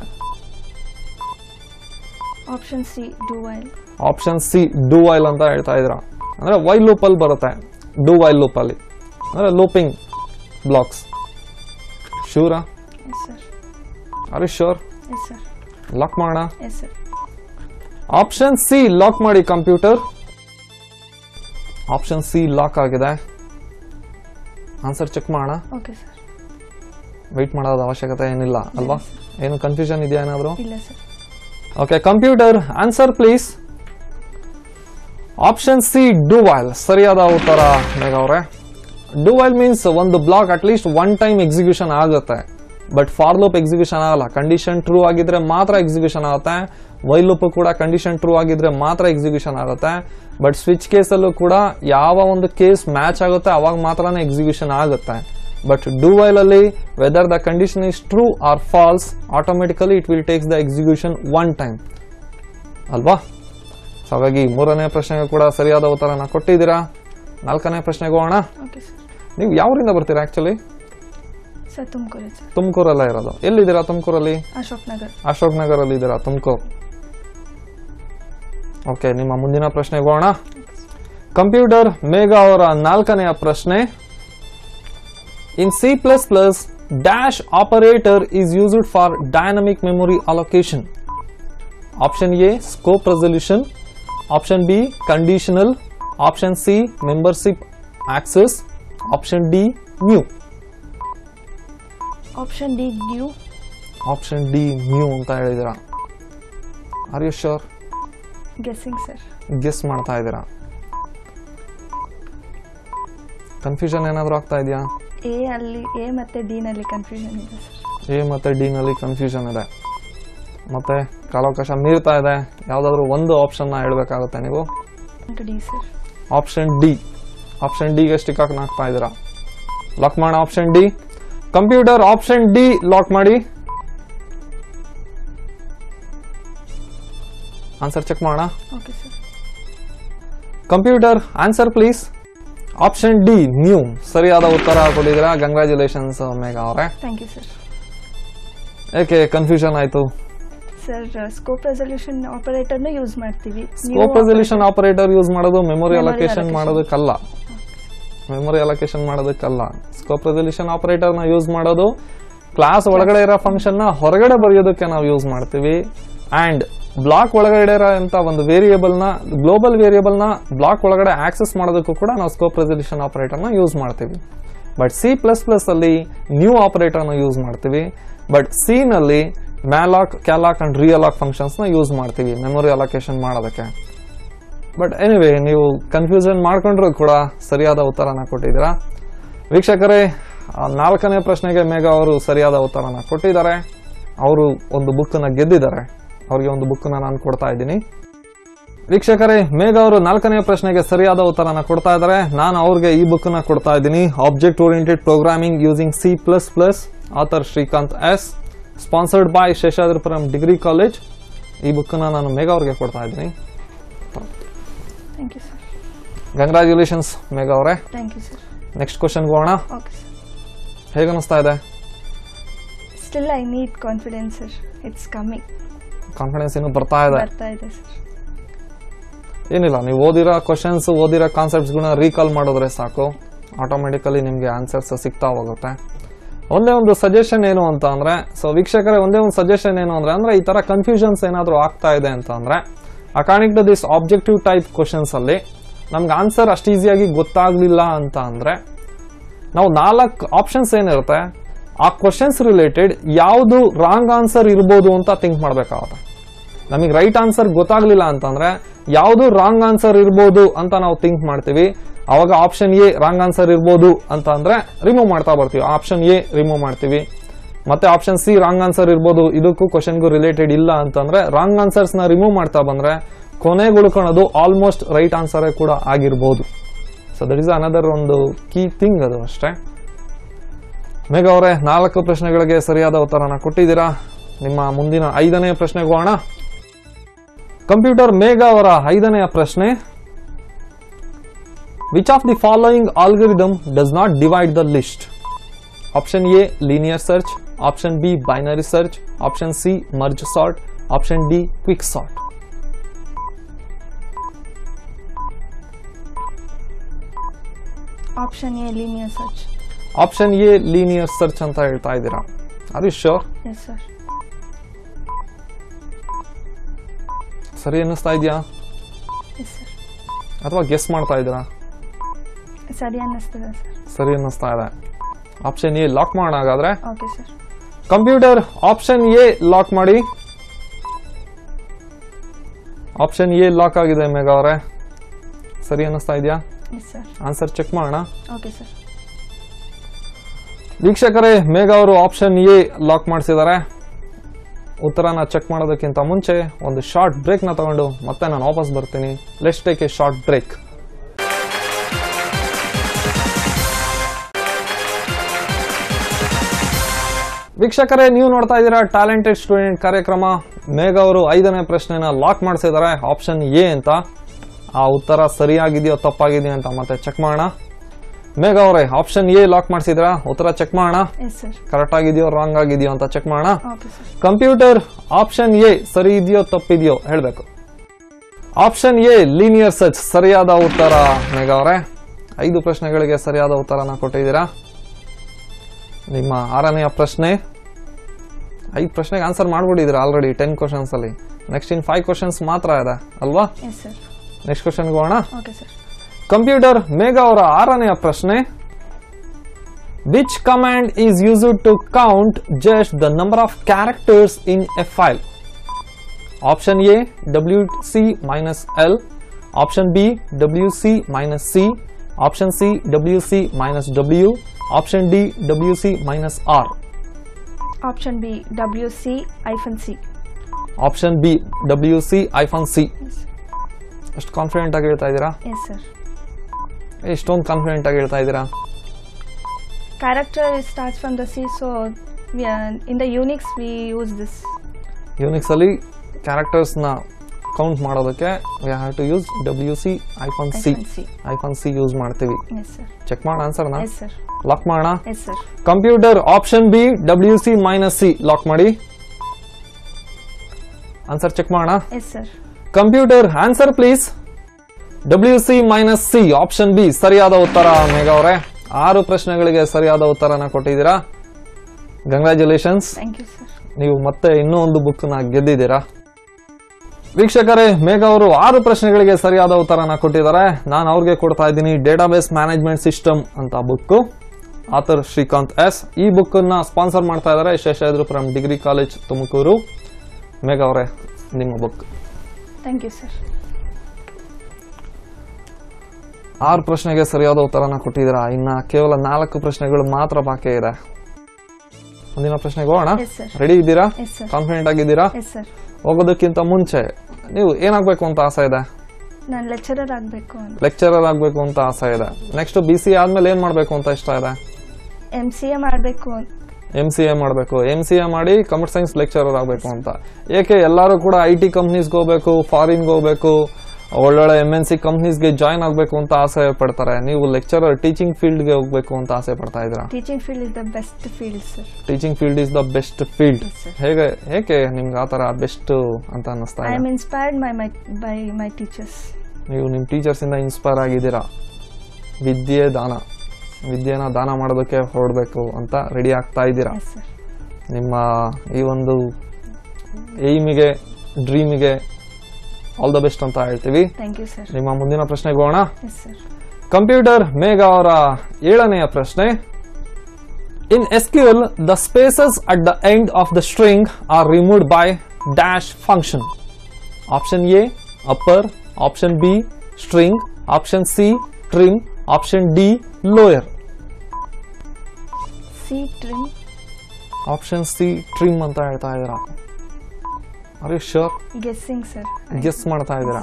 option C do while option C do while ಅಂತ ಹೇಳ್ತಾ ಇದ್ರ ಅಂದ್ರೆ while loop ಅಲ್ಲಿ ಬರುತ್ತೆ do while loop ಅಲ್ಲಿ ಅಂದ್ರೆ ಲೂಪಿಂಗ್ ಬ್ಲಾಕ್ಸ್ ಶೂರಾ yes sir are sure yes sir lock ಮಾಡೋಣ yes sir option C lock ಮಾಡಿ ಕಂಪ್ಯೂಟರ್ ಆಪ್ಷನ್ ಸಿ ಲಾಕ್ ಆಗಿದೆ ಆನ್ಸರ್ ಚೆಕ್ ಮಾಡೋಣ ಓಕೆ ಸರ್ ವೆಯ್ಟ್ ಮಾಡೋದ ಅವಶ್ಯಕತೆ ಏನಿಲ್ಲ ಅಲ್ವಾ ಏನು ಕನ್ಫ್ಯೂಷನ್ ಇದೆಯಾ ಏನಾದ್ರು ಇಲ್ಲ sir okay computer answer please option C do while ಸರಿಯಾದ ಉತ್ತರ ಮೇಘ ಅವರೇ ಡುವೈಲ್ ಮೀನ್ಸ್ ಒಂದು block at least one time execution ಆಗುತ್ತೆ ಬಟ್ ಫಾರ್ ಲೂಪ್ ಎಕ್ಸಿಕ್ಯೂಷನ್ ಆಗಲ್ಲ ಕಂಡೀಷನ್ ಟ್ರೂ ಆಗಿದ್ರೆ ಮಾತ್ರ ಎಕ್ಸಿಕ್ಯೂಷನ್ ಆಗುತ್ತೆ ವೈಲ್ ಲೂಪ್ ಕೂಡ ಕಂಡೀಷನ್ ಟ್ರೂ ಆಗಿದ್ರೆ ಮಾತ್ರ ಎಕ್ಸಿಕ್ಯೂಷನ್ ಆಗುತ್ತೆ ಬಟ್ ಸ್ವಿಚ್ ಕೇಸಲ್ಲೂ ಕೂಡ ಯಾವ ಒಂದು ಕೇಸ್ ಮ್ಯಾಚ್ ಆಗುತ್ತೆ ಅವಾಗ ಮಾತ್ರನೇ ಎಕ್ಸಿಕ್ಯೂಷನ್ ಆಗುತ್ತೆ ಬಟ್ ಡೂ ವೈಲ್ ಅಲ್ಲಿ whether the condition is true or false automatically it will takes the execution one time ಅಲ್ವಾ ಸೊ ಹಾಗಾಗಿ ಮೂರನೇ ಪ್ರಶ್ನೆಗೆ ಕೂಡ ಸರಿಯಾದ ಉತ್ತರನ ಕೊಟ್ಟಿದ್ದೀರಾ ನಾಲ್ಕನೇ ಪ್ರಶ್ನೆಗೆ ಹೋಗೋಣ ಓಕೆ ಸರ್ ನೀವು ಯಾವರಿಂದ ಬರ್ತೀರಾ ಆಕ್ಚುಲಿ ಸರ್ ತುಮಕೂರು ಸರ್ ತುಮಕೂರಲ್ಲ ಇರೋದು ಎಲ್ಲಿದ್ದೀರಾ ತುಮಕೂರಲ್ಲಿ ಅಶೋಕ್ ನಗರ್ ಅಶೋಕ್ ನಗರಲ್ಲಿ ಇದ್ದೀರಾ ತುಮಕೂರು ಓಕೆ ನಿಮ್ಮ ಮುಂದಿನ ಪ್ರಶ್ನೆಗೆ ಹೋಗೋಣ ಕಂಪ್ಯೂಟರ್ ಮೇಘ ಅವರ ನಾಲ್ಕನೆಯ ಪ್ರಶ್ನೆ in C plus plus dash operator is used for dynamic memory allocation option A scope resolution option B conditional option C membership access option D new option D new option D new ಅಂತ ಹೇಳಿದಿರಾ are you sure guessing sir guess ಮಾಡ್ತಾ ಇದ್ದೀರಾ confusion ಏನಾದರೂ ಆಗ್ತಾ ಇದೆಯಾ A ಅಲ್ಲಿ A ಮತ್ತು D ನಲ್ಲಿ ಕನ್ಫ್ಯೂಷನ್ ಇದೆ ಸರ್ ಎ ಮತ್ತು ಡಿ ನಲ್ಲಿ ಕನ್ಫ್ಯೂಷನ್ ಇದೆ ಮತ್ತೆ ಕಾಲಾವಕಾಶ ಮೀರ್ತಾ ಇದೆ ಯಾವುದಾದ್ರೂ ಒಂದು ಆಪ್ಷನ್ನ ಹೇಳ್ಬೇಕಾಗುತ್ತೆ ನೀವು to D sir option D option ಡಿಗೆ ಸ್ಟಿಕ್ ಹಾಕಿ ಹಾಕ್ತಾ ಇದ್ದೀರಾ ಲಾಕ್ ಮಾಡೋಣ option D computer option D lock ಮಾಡಿ ಆನ್ಸರ್ ಚೆಕ್ ಮಾಡೋಣ okay sir computer answer please option D new ಸರಿಯಾದ ಉತ್ತರ ಕೊಟ್ಟಿದ್ದೀರಾ ಕಂಗ್ರ್ಯಾಚುಲೇಷನ್ಸ್ ಮೇಘ ಅವರೇ ಥ್ಯಾಂಕ್ ಯು ಸರ್ ಏಕೆ ಕನ್ಫ್ಯೂಷನ್ ಆಯ್ತು ಸರ್ ಸ್ಕೋಪ್ ರೆಸಲ್ಯೂಷನ್ ಆಪರೇಟರ್ನ ಯೂಸ್ ಮಾಡ್ತೀವಿ ಸ್ಕೋಪ್ ರೆಸಲ್ಯೂಷನ್ ಆಪರೇಟರ್ ಯೂಸ್ ಮಾಡೋದು ಮೆಮೊರಿ Memory ಅಲೋಕೇಶನ್ allocation. ಮಾಡೋದಕ್ಕಲ್ಲ ಮೆಮೊರಿ ಅಲೋಕೇಶನ್ ಮಾಡೋದಕ್ಕಲ್ಲ ಸ್ಕೋಪ್ ರೆಸಲ್ಯೂಷನ್ ಆಪರೇಟರ್ ನ ಯೂಸ್ ಮಾಡೋದು ಕ್ಲಾಸ್ ಒಳಗಡೆ ಇರೋ ಫಂಕ್ಷನ್ ನ ಹೊರಗಡೆ ಬರೆಯೋದಕ್ಕೆ ನಾವು ಯೂಸ್ ಮಾಡ್ತೀವಿ ಅಂಡ್ ಬ್ಲಾಕ್ ಒಳಗಡೆ ಇರೋಂತ ಒಂದು ವೇರಿಯೇಬಲ್ ನ ಗ್ಲೋಬಲ್ ವೇರಿಯೇಬಲ್ ನ ಬ್ಲಾಕ್ ಒಳಗಡೆ ಆಕ್ಸೆಸ್ ಮಾಡೋದಕ್ಕೂ ಕೂಡ ನಾವು ಸ್ಕೋಪ್ ರೆಸಲ್ಯೂಷನ್ ಆಪರೇಟರ್ ನ ಯೂಸ್ ಮಾಡ್ತೀವಿ ಬಟ್ ಸಿ ಪ್ಲಸ್ ಪ್ಲಸ್ ಅಲ್ಲಿ ನ್ಯೂ ಆಪರೇಟರ್ ನ ಯೂಸ್ ಮಾಡ್ತೀವಿ ಬಟ್ ಸಿ ನಲ್ಲಿ malloc calloc and realloc functions ನ ಯೂಸ್ ಮಾಡ್ತೀವಿ ಮೆಮೊರಿ ಅಲೋಕೇಶನ್ ಮಾಡೋದಕ್ಕೆ ಬಟ್ ಎನಿವೇ ನೀವು ಕನ್ಫ್ಯೂಷನ್ ಮಾಡ್ಕೊಂಡ್ರು ಕೂಡ ಸರಿಯಾದ ಉತ್ತರನ ಕೊಟ್ಟಿದ್ದೀರಾ ವೀಕ್ಷಕರೇ ಆ ನಾಲ್ಕನೇ ಪ್ರಶ್ನೆಗೆ ಮೇಘ ಅವರು ಸರಿಯಾದ ಉತ್ತರನ ಕೊಟ್ಟಿದ್ದಾರೆ ಅವರು ಒಂದು ಬುಕ್ಕನ್ನ ಗೆದ್ದಿದ್ದಾರೆ ಅವರಿಗೆ ಒಂದು ಬುಕ್ಕನ್ನ ನಾನು ಕೊಡ್ತಾ ಇದ್ದೀನಿ ವೀಕ್ಷಕರೇ ಮೇಘ ಅವರು ನಾಲ್ಕನೇ ಪ್ರಶ್ನೆಗೆ ಸರಿಯಾದ ಉತ್ತರನ ಕೊಡ್ತಾ ಇದ್ದಾರೆ ನಾನು ಅವ್ರಿಗೆ ಈ ಬುಕ್ನ ಕೊಡ್ತಾ ಇದ್ದೀನಿ object oriented programming using C plus plus author Srikanth S sponsored by Seshadripuram degree college ಈ ಬುಕ್ಕನ್ನ ನಾನು ಮೇಘ ಅವ್ರಿಗೆ ಕೊಡ್ತಾ ಇದ್ದೀನಿ thank you sir congratulations Megha ಅವರೇ ಥ್ಯಾಂಕ್ ಯು ಸರ್ ನೆಕ್ಸ್ಟ್ ಕ್ವಶನ್ಗೆ ಹೋಗೋಣ ಓಕೆ ಸರ್ ಹೇಗೆ ಅನಿಸ್ತಾ ಇದೆ still I need confidence sir it's coming confidence ಇನ್ನು ಬರ್ತಾ ಇದೆ ಬರ್ತಾ ಇದೆ ಸರ್ ಏನಿಲ್ಲ ನೀವು ಓದಿರೋ ಕ್ವಶನ್ಸ್ ಓದಿರೋ ಕಾನ್ಸೆಪ್ಟ್ಸ್ಗಳನ್ನ ರೀಕಾಲ್ ಮಾಡಿದ್ರೆ ಸಾಕು ಆಟೋಮೆಟಿಕಲಿ ನಿಮಗೆ ಆನ್ಸರ್ಸ್ ಸಿಗ್ತಾ ಹೋಗುತ್ತೆ ಒಂದೇ ಒಂದು ಸಜೆಷನ್ ಏನು ಅಂತ ಅಂದ್ರೆ ಸೊ ವೀಕ್ಷಕರೇ ಒಂದೇ ಒಂದು ಸಜೆಷನ್ ಏನು ಅಂದ್ರೆ ಅಂದ್ರೆ ಈ ತರ ಕನ್ಫ್ಯೂಷನ್ಸ್ ಏನಾದರೂ ಆಗ್ತಾ ಇದೆ ಅಂತ ಅಂದ್ರೆ according to this objective type questions ಅಲ್ಲಿ ನಮ್ಗೆ ಆನ್ಸರ್ ಅಷ್ಟು ಈಸಿಯಾಗಿ ಗೊತ್ತಾಗ್ಲಿಲ್ಲ ಅಂತ ಅಂದ್ರೆ ನಾವು ನಾಲ್ಕು ಆಪ್ಷನ್ಸ್ ಏನಿರುತ್ತೆ ಆ ಕ್ವಶನ್ಸ್ ರಿಲೇಟೆಡ್ ಯಾವುದು ರಾಂಗ್ ಆನ್ಸರ್ ಇರ್ಬೋದು ಅಂತ ಥಿಂಕ್ ಮಾಡ್ಬೇಕಾಗುತ್ತೆ ನಮಗೆ ರೈಟ್ ಆನ್ಸರ್ ಗೊತ್ತಾಗ್ಲಿಲ್ಲ ಅಂತಂದ್ರೆ ಯಾವುದು ರಾಂಗ್ ಆನ್ಸರ್ ಇರ್ಬೋದು ಅಂತ ನಾವು ಥಿಂಕ್ ಮಾಡ್ತೀವಿ ಅವಾಗ ಆಪ್ಷನ್ ಎ ರಾಂಗ್ ಆನ್ಸರ್ ಇರ್ಬೋದು ಅಂತ ಅಂದ್ರೆ ರಿಮೂವ್ ಮಾಡ್ತಾ ಬರ್ತೀವಿ ಆಪ್ಷನ್ ಎ ರಿಮೂವ್ ಮಾಡ್ತೀವಿ ಮತ್ತೆ ಆಪ್ಷನ್ ಸಿ ರಾಂಗ್ ಆನ್ಸರ್ ಇರ್ಬೋದು ಇದಕ್ಕೂ ಕ್ವಶನ್ಗೂ ರಿಲೇಟೆಡ್ ಇಲ್ಲ ಅಂತಂದ್ರೆ ರಾಂಗ್ ಆನ್ಸರ್ಸ್ ನ ರಿಮೂವ್ ಮಾಡ್ತಾ ಬಂದ್ರೆ ಕೊನೆಗೆ ಉಳ್ಕೊಳ್ಳೋದು ಆಲ್ಮೋಸ್ಟ್ ರೈಟ್ ಆನ್ಸರೇ ಕೂಡ ಆಗಿರ್ಬೋದು ಸೊ ದಟ್ ಇಸ್ ಅನದರ್ ಒಂದು ಕೀ ಥಿಂಗ್ ಅದು ಅಷ್ಟೇ ಮೇಘ ಅವರೇ ನಾಲ್ಕು ಪ್ರಶ್ನೆಗಳಿಗೆ ಸರಿಯಾದ ಉತ್ತರನ ಕೊಟ್ಟಿದ್ದೀರಾ ನಿಮ್ಮ ಮುಂದಿನ ಐದನೇ ಪ್ರಶ್ನೆಗೆ ಹೋಗೋಣ ಕಂಪ್ಯೂಟರ್ ಮೇಘ ಅವರ ಐದನೆಯ ಪ್ರಶ್ನೆ which of the following algorithm does not divide the list option A linear search option B binary search option C merge sort option D quick sort option A linear search option A linear search ಅಂತ ಹೇಳ್ತಾ ಇದ್ದೀರಾ are you sure yes sir ಸರಿ ಅನ್ನಿಸ್ತಾ ಇದೆಯಾ yes sir ಅಥವಾ guess ಮಾಡ್ತಾ ಇದ್ದೀರಾ ಸರಿ ಅನ್ನಿಸ್ತದೆ ಸರ್ ಸರಿ ಅನ್ನಿಸ್ತಾ ಇದೆ ಆಪ್ಷನ್ ಎ ಲಾಕ್ ಮಾಡೋಣ ಹಾಗಾದ್ರೆ okay sir computer option A lock ಮಾಡಿ ಆಪ್ಷನ್ ಎ ಲಾಕ್ ಆಗಿದೆ ಮೇಘ ಅವರೇ ಸರಿ ಅನ್ನಿಸ್ತಾ ಇದೆಯಾ ಎಸ್ ಸರ್ ಆನ್ಸರ್ ಚೆಕ್ ಮಾಡೋಣ ಓಕೆ ಸರ್ ವೀಕ್ಷಕರೇ ಮೇಘ ಅವರು ಆಪ್ಷನ್ ಎ ಲಾಕ್ ಮಾಡಿಸಿದ್ದಾರೆ ಉತ್ತರನ ಚೆಕ್ ಮಾಡೋದಕ್ಕಿಂತ ಮುಂಚೆ ಒಂದು ಶಾರ್ಟ್ ಬ್ರೇಕ್ನ ತಗೊಂಡು ಮತ್ತೆ ನಾನು ವಾಪಸ್ ಬರ್ತೀನಿ let's take a short break ವೀಕ್ಷಕರೇ ನೀವು ನೋಡ್ತಾ ಇದ್ದೀರಾ ಟ್ಯಾಲೆಂಟೆಡ್ ಸ್ಟೂಡೆಂಟ್ ಕಾರ್ಯಕ್ರಮ ಮೇಘ ಅವರು ಐದನೇ ಪ್ರಶ್ನೆನ ಲಾಕ್ ಮಾಡಿಸಿದ್ದಾರೆ ಆಪ್ಷನ್ ಎ ಅಂತ ಆ ಉತ್ತರ ಸರಿಯಾಗಿದೆಯೋ ತಪ್ಪಾಗಿದೆಯೋ ಅಂತ ಮತ್ತೆ ಚೆಕ್ ಮಾಡೋಣ ಮೇಘ ಅವರೇ ಆಪ್ಷನ್ ಎ ಲಾಕ್ ಮಾಡಿಸಿದ್ರಾ ಉತ್ತರ ಚೆಕ್ ಮಾಡೋಣ ಎಸ್ ಸರ್ ಕರೆಕ್ಟ್ ಆಗಿದೆಯೋ ರಾಂಗ್ ಆಗಿದೆಯೋ ಅಂತ ಚೆಕ್ ಮಾಡೋಣ okay sir computer option A ಸರಿ ಇದೆಯೋ ತಪ್ಪಿದೆಯೋ ಹೇಳಬೇಕು ಆಪ್ಷನ್ ಎ ಲೀನಿಯರ್ ಸರ್ಚ್ ಸರಿಯಾದ ಉತ್ತರ ಮೇಘ ಅವರೇ ಐದು ಪ್ರಶ್ನೆಗಳಿಗೆ ಸರಿಯಾದ ಉತ್ತರನ ಕೊಟ್ಟಿದ್ದೀರಾ ನಿಮ್ಮ ಆರನೆಯ ಪ್ರಶ್ನೆ ಐದು ಪ್ರಶ್ನೆಗೆ ಆನ್ಸರ್ ಮಾಡ್ಬಿಟ್ಟಿದ್ದೀರಾ ಆಲ್ರೆಡಿ ಟೆನ್ ಕ್ವಶನ್ಸ್ ಅಲ್ಲಿ ನೆಕ್ಸ್ಟ್ ಇನ್ ಫೈವ್ ಕ್ವಶನ್ಸ್ ಮಾತ್ರ ಇದೆ ಅಲ್ವಾ ಎಸ್ ಸರ್ ನೆಕ್ಸ್ಟ್ ಕ್ವಶನ್ಗೆ ಹೋಗೋಣ ಓಕೆ ಸರ್ ಕಂಪ್ಯೂಟರ್ ಮೇಘ ಅವರ ಆರನೆಯ ಪ್ರಶ್ನೆ which command is used to count just the number of characters in a file option A W C minus L option B W C minus C option C W C minus W option D W C minus R option B W C hyphen C option B W C hyphen C ಅಷ್ಟು confident ಆಗಿ ಹೇಳ್ತಾ ಇದ್ದೀರಾ yes sir ಎಷ್ಟೊಂದು confident ಆಗಿ ಹೇಳ್ತಾ ಇದ್ದೀರಾ character is starts from the C, so we are, in the Unix we use this. Unix ಅಲ್ಲಿ characters ನ ಕೌಂಟ್ ಮಾಡೋದಕ್ಕೆ we have to use W C hyphen C Hyphen C. Hyphen C use ಮಾಡ್ತೀವಿ Yes, sir. Check ಮಾಡೋಣ ಆನ್ಸರ್ನ Yes, sir. Lock ಮಾಡೋಣ Yes, sir. Computer option B W C minus C lock ಮಾಡಿ answer check ಮಾಡೋಣ Yes, sir. Computer answer please W C minus C option B ಸರಿಯಾದ ಉತ್ತರ ಮೇಘ ಅವರೇ ಆರು ಪ್ರಶ್ನೆಗಳಿಗೆ ಸರಿಯಾದ ಉತ್ತರನ ಕೊಟ್ಟಿದ್ದೀರಾ ಕಂಗ್ರ್ಯಾಚುಲೇಷನ್ಸ್ Thank you, sir. ನೀವು ಮತ್ತೆ ಇನ್ನೂ ಒಂದು ಬುಕ್ ನ ಗೆದ್ದಿದ್ದೀರಾ ವೀಕ್ಷಕರೇ ಮೇಘ ಅವರು ಆರು ಪ್ರಶ್ನೆಗಳಿಗೆ ಸರಿಯಾದ ಉತ್ತರನ ಕೊಟ್ಟಿದ್ದಾರೆ ನಾನು ಅವ್ರಿಗೆ ಕೊಡ್ತಾ ಇದ್ದೀನಿ ಡೇಟಾಬೇಸ್ ಮ್ಯಾನೇಜ್ಮೆಂಟ್ ಸಿಸ್ಟಮ್ ಅಂತ ಬುಕ್ ಆಥರ್ ಶ್ರೀಕಾಂತ್ ಎಸ್ ಈ ಬುಕ್ ನ ಸ್ಪಾನ್ಸರ್ ಮಾಡ್ತಾ ಇದ್ದಾರೆ ಶೇಷಾದ್ರಿಪುರಂ ಡಿಗ್ರಿ ಕಾಲೇಜ್ ತುಮಕೂರು ಮೇಘ ಅವರೇ ನಿಮ್ಮ ಬುಕ್ Thank you, sir. ಆರು ಪ್ರಶ್ನೆಗೆ ಸರಿಯಾದ ಉತ್ತರನ ಕೊಟ್ಟಿದ್ದೀರಾ ಇನ್ನ ಕೇವಲ ನಾಲ್ಕು ಪ್ರಶ್ನೆಗಳು ಮಾತ್ರ ಬಾಕಿ ಇದೆ ಮುಂದಿನ ಪ್ರಶ್ನೆಗೆ ಹೋಗೋಣ Yes, sir. ರೆಡಿ ಇದ್ದೀರಾ Yes, sir. ಕಾನ್ಫಿಡೆಂಟ್ ಆಗಿದ್ದೀರಾ Yes, sir. ಹೋಗೋದಕ್ಕಿಂತ ಮುಂಚೆ ನೀವು ಏನಾಗಬೇಕು ಅಂತ ಆಸೆ ಇದೆ ನಾನು ಲೆಕ್ಚರರ್ ಆಗಬೇಕು ಅಂತ ಲೆಕ್ಚರರ್ ಆಗಬೇಕು ಅಂತ ಆಸೆ ಇದೆ ನೆಕ್ಸ್ಟ್ ಬಿ ಸಿ ಆದ್ಮೇಲೆ ಏನ್ ಮಾಡಬೇಕು ಅಂತ ಇಷ್ಟ ಇದೆ ಎಮ್ ಸಿ ಎ ಮಾಡಬೇಕು ಎಂ ಸಿ ಎ ಮಾಡಬೇಕು ಎಂ ಸಿ ಎ ಮಾಡಿ ಕಂಪ್ಯೂಟರ್ ಸೈನ್ಸ್ ಲೆಕ್ಚರರ್ ಆಗಬೇಕು ಅಂತ ಏಕೆ ಎಲ್ಲರೂ ಕೂಡ ಐ ಟಿ ಕಂಪ್ನೀಸ್ಗೆ ಹೋಗ್ಬೇಕು ಫಾರಿನ್ಗೆ ಹೋಗ್ಬೇಕು ಒಳ್ಳೊಳ್ಳೆ ಎಮ್ ಎನ್ ಸಿ ಕಂಪ್ನೀಸ್ಗೆ ಜಾಯ್ನ್ ಆಗಬೇಕು ಅಂತ ಆಸೆ ಪಡ್ತಾರೆ ನೀವು ಲೆಕ್ಚರರ್ ಟೀಚಿಂಗ್ ಫೀಲ್ಡ್ಗೆ ಹೋಗ್ಬೇಕು ಅಂತ ಆಸೆ ಪಡ್ತಾ ಇದ್ದೀರಾ teaching field is the best field sir teaching field is the best field Yes, sir. ಹೇಗೆ ಏಕೆ ನಿಮ್ಗೆ ಆ ಥರ ಬೆಸ್ಟ್ ಅಂತ ಅನ್ನಿಸ್ತಾ ಐ ಇದೆ am inspired my my by my teachers ನೀವು ನಿಮ್ಮ ಟೀಚರ್ಸ್ ಇಂದ ಇನ್ಸ್ಪೈರ್ ಆಗಿದ್ದೀರಾ ವಿದ್ಯೆ ದಾನ ವಿದ್ಯೆನ ದಾನ ಮಾಡೋದಕ್ಕೆ ಹೊರಡಬೇಕು ಅಂತ ರೆಡಿ ಆಗ್ತಾ ಇದ್ದೀರಾ ಎಸ್ ಸರ್ ನಿಮ್ಮ ಈ ಒಂದು ಏಮಿಗೆ ಡ್ರೀಮಿಗೆ ಆಲ್ ದ ಬೆಸ್ಟ್ ಅಂತ ಹೇಳ್ತೀವಿ ಥ್ಯಾಂಕ್ ಯು ಸರ್ ನಿಮ್ಮ ಮುಂದಿನ ಪ್ರಶ್ನೆಗೆ ಹೋಗೋಣ ಎಸ್ ಸರ್ ಕಂಪ್ಯೂಟರ್ ಮೇಘ ಅವರ ಏಳನೆಯ ಪ್ರಶ್ನೆ in SQL the spaces at the end of the string are removed by dash function option A upper option B string option C trim option D lower C trim option C trim ಅಂತ ಹೇಳ್ತಾ ಇದ್ದೀರಾ are you sure guessing sir guess ಮಾಡ್ತಾ ಇದ್ದೀರಾ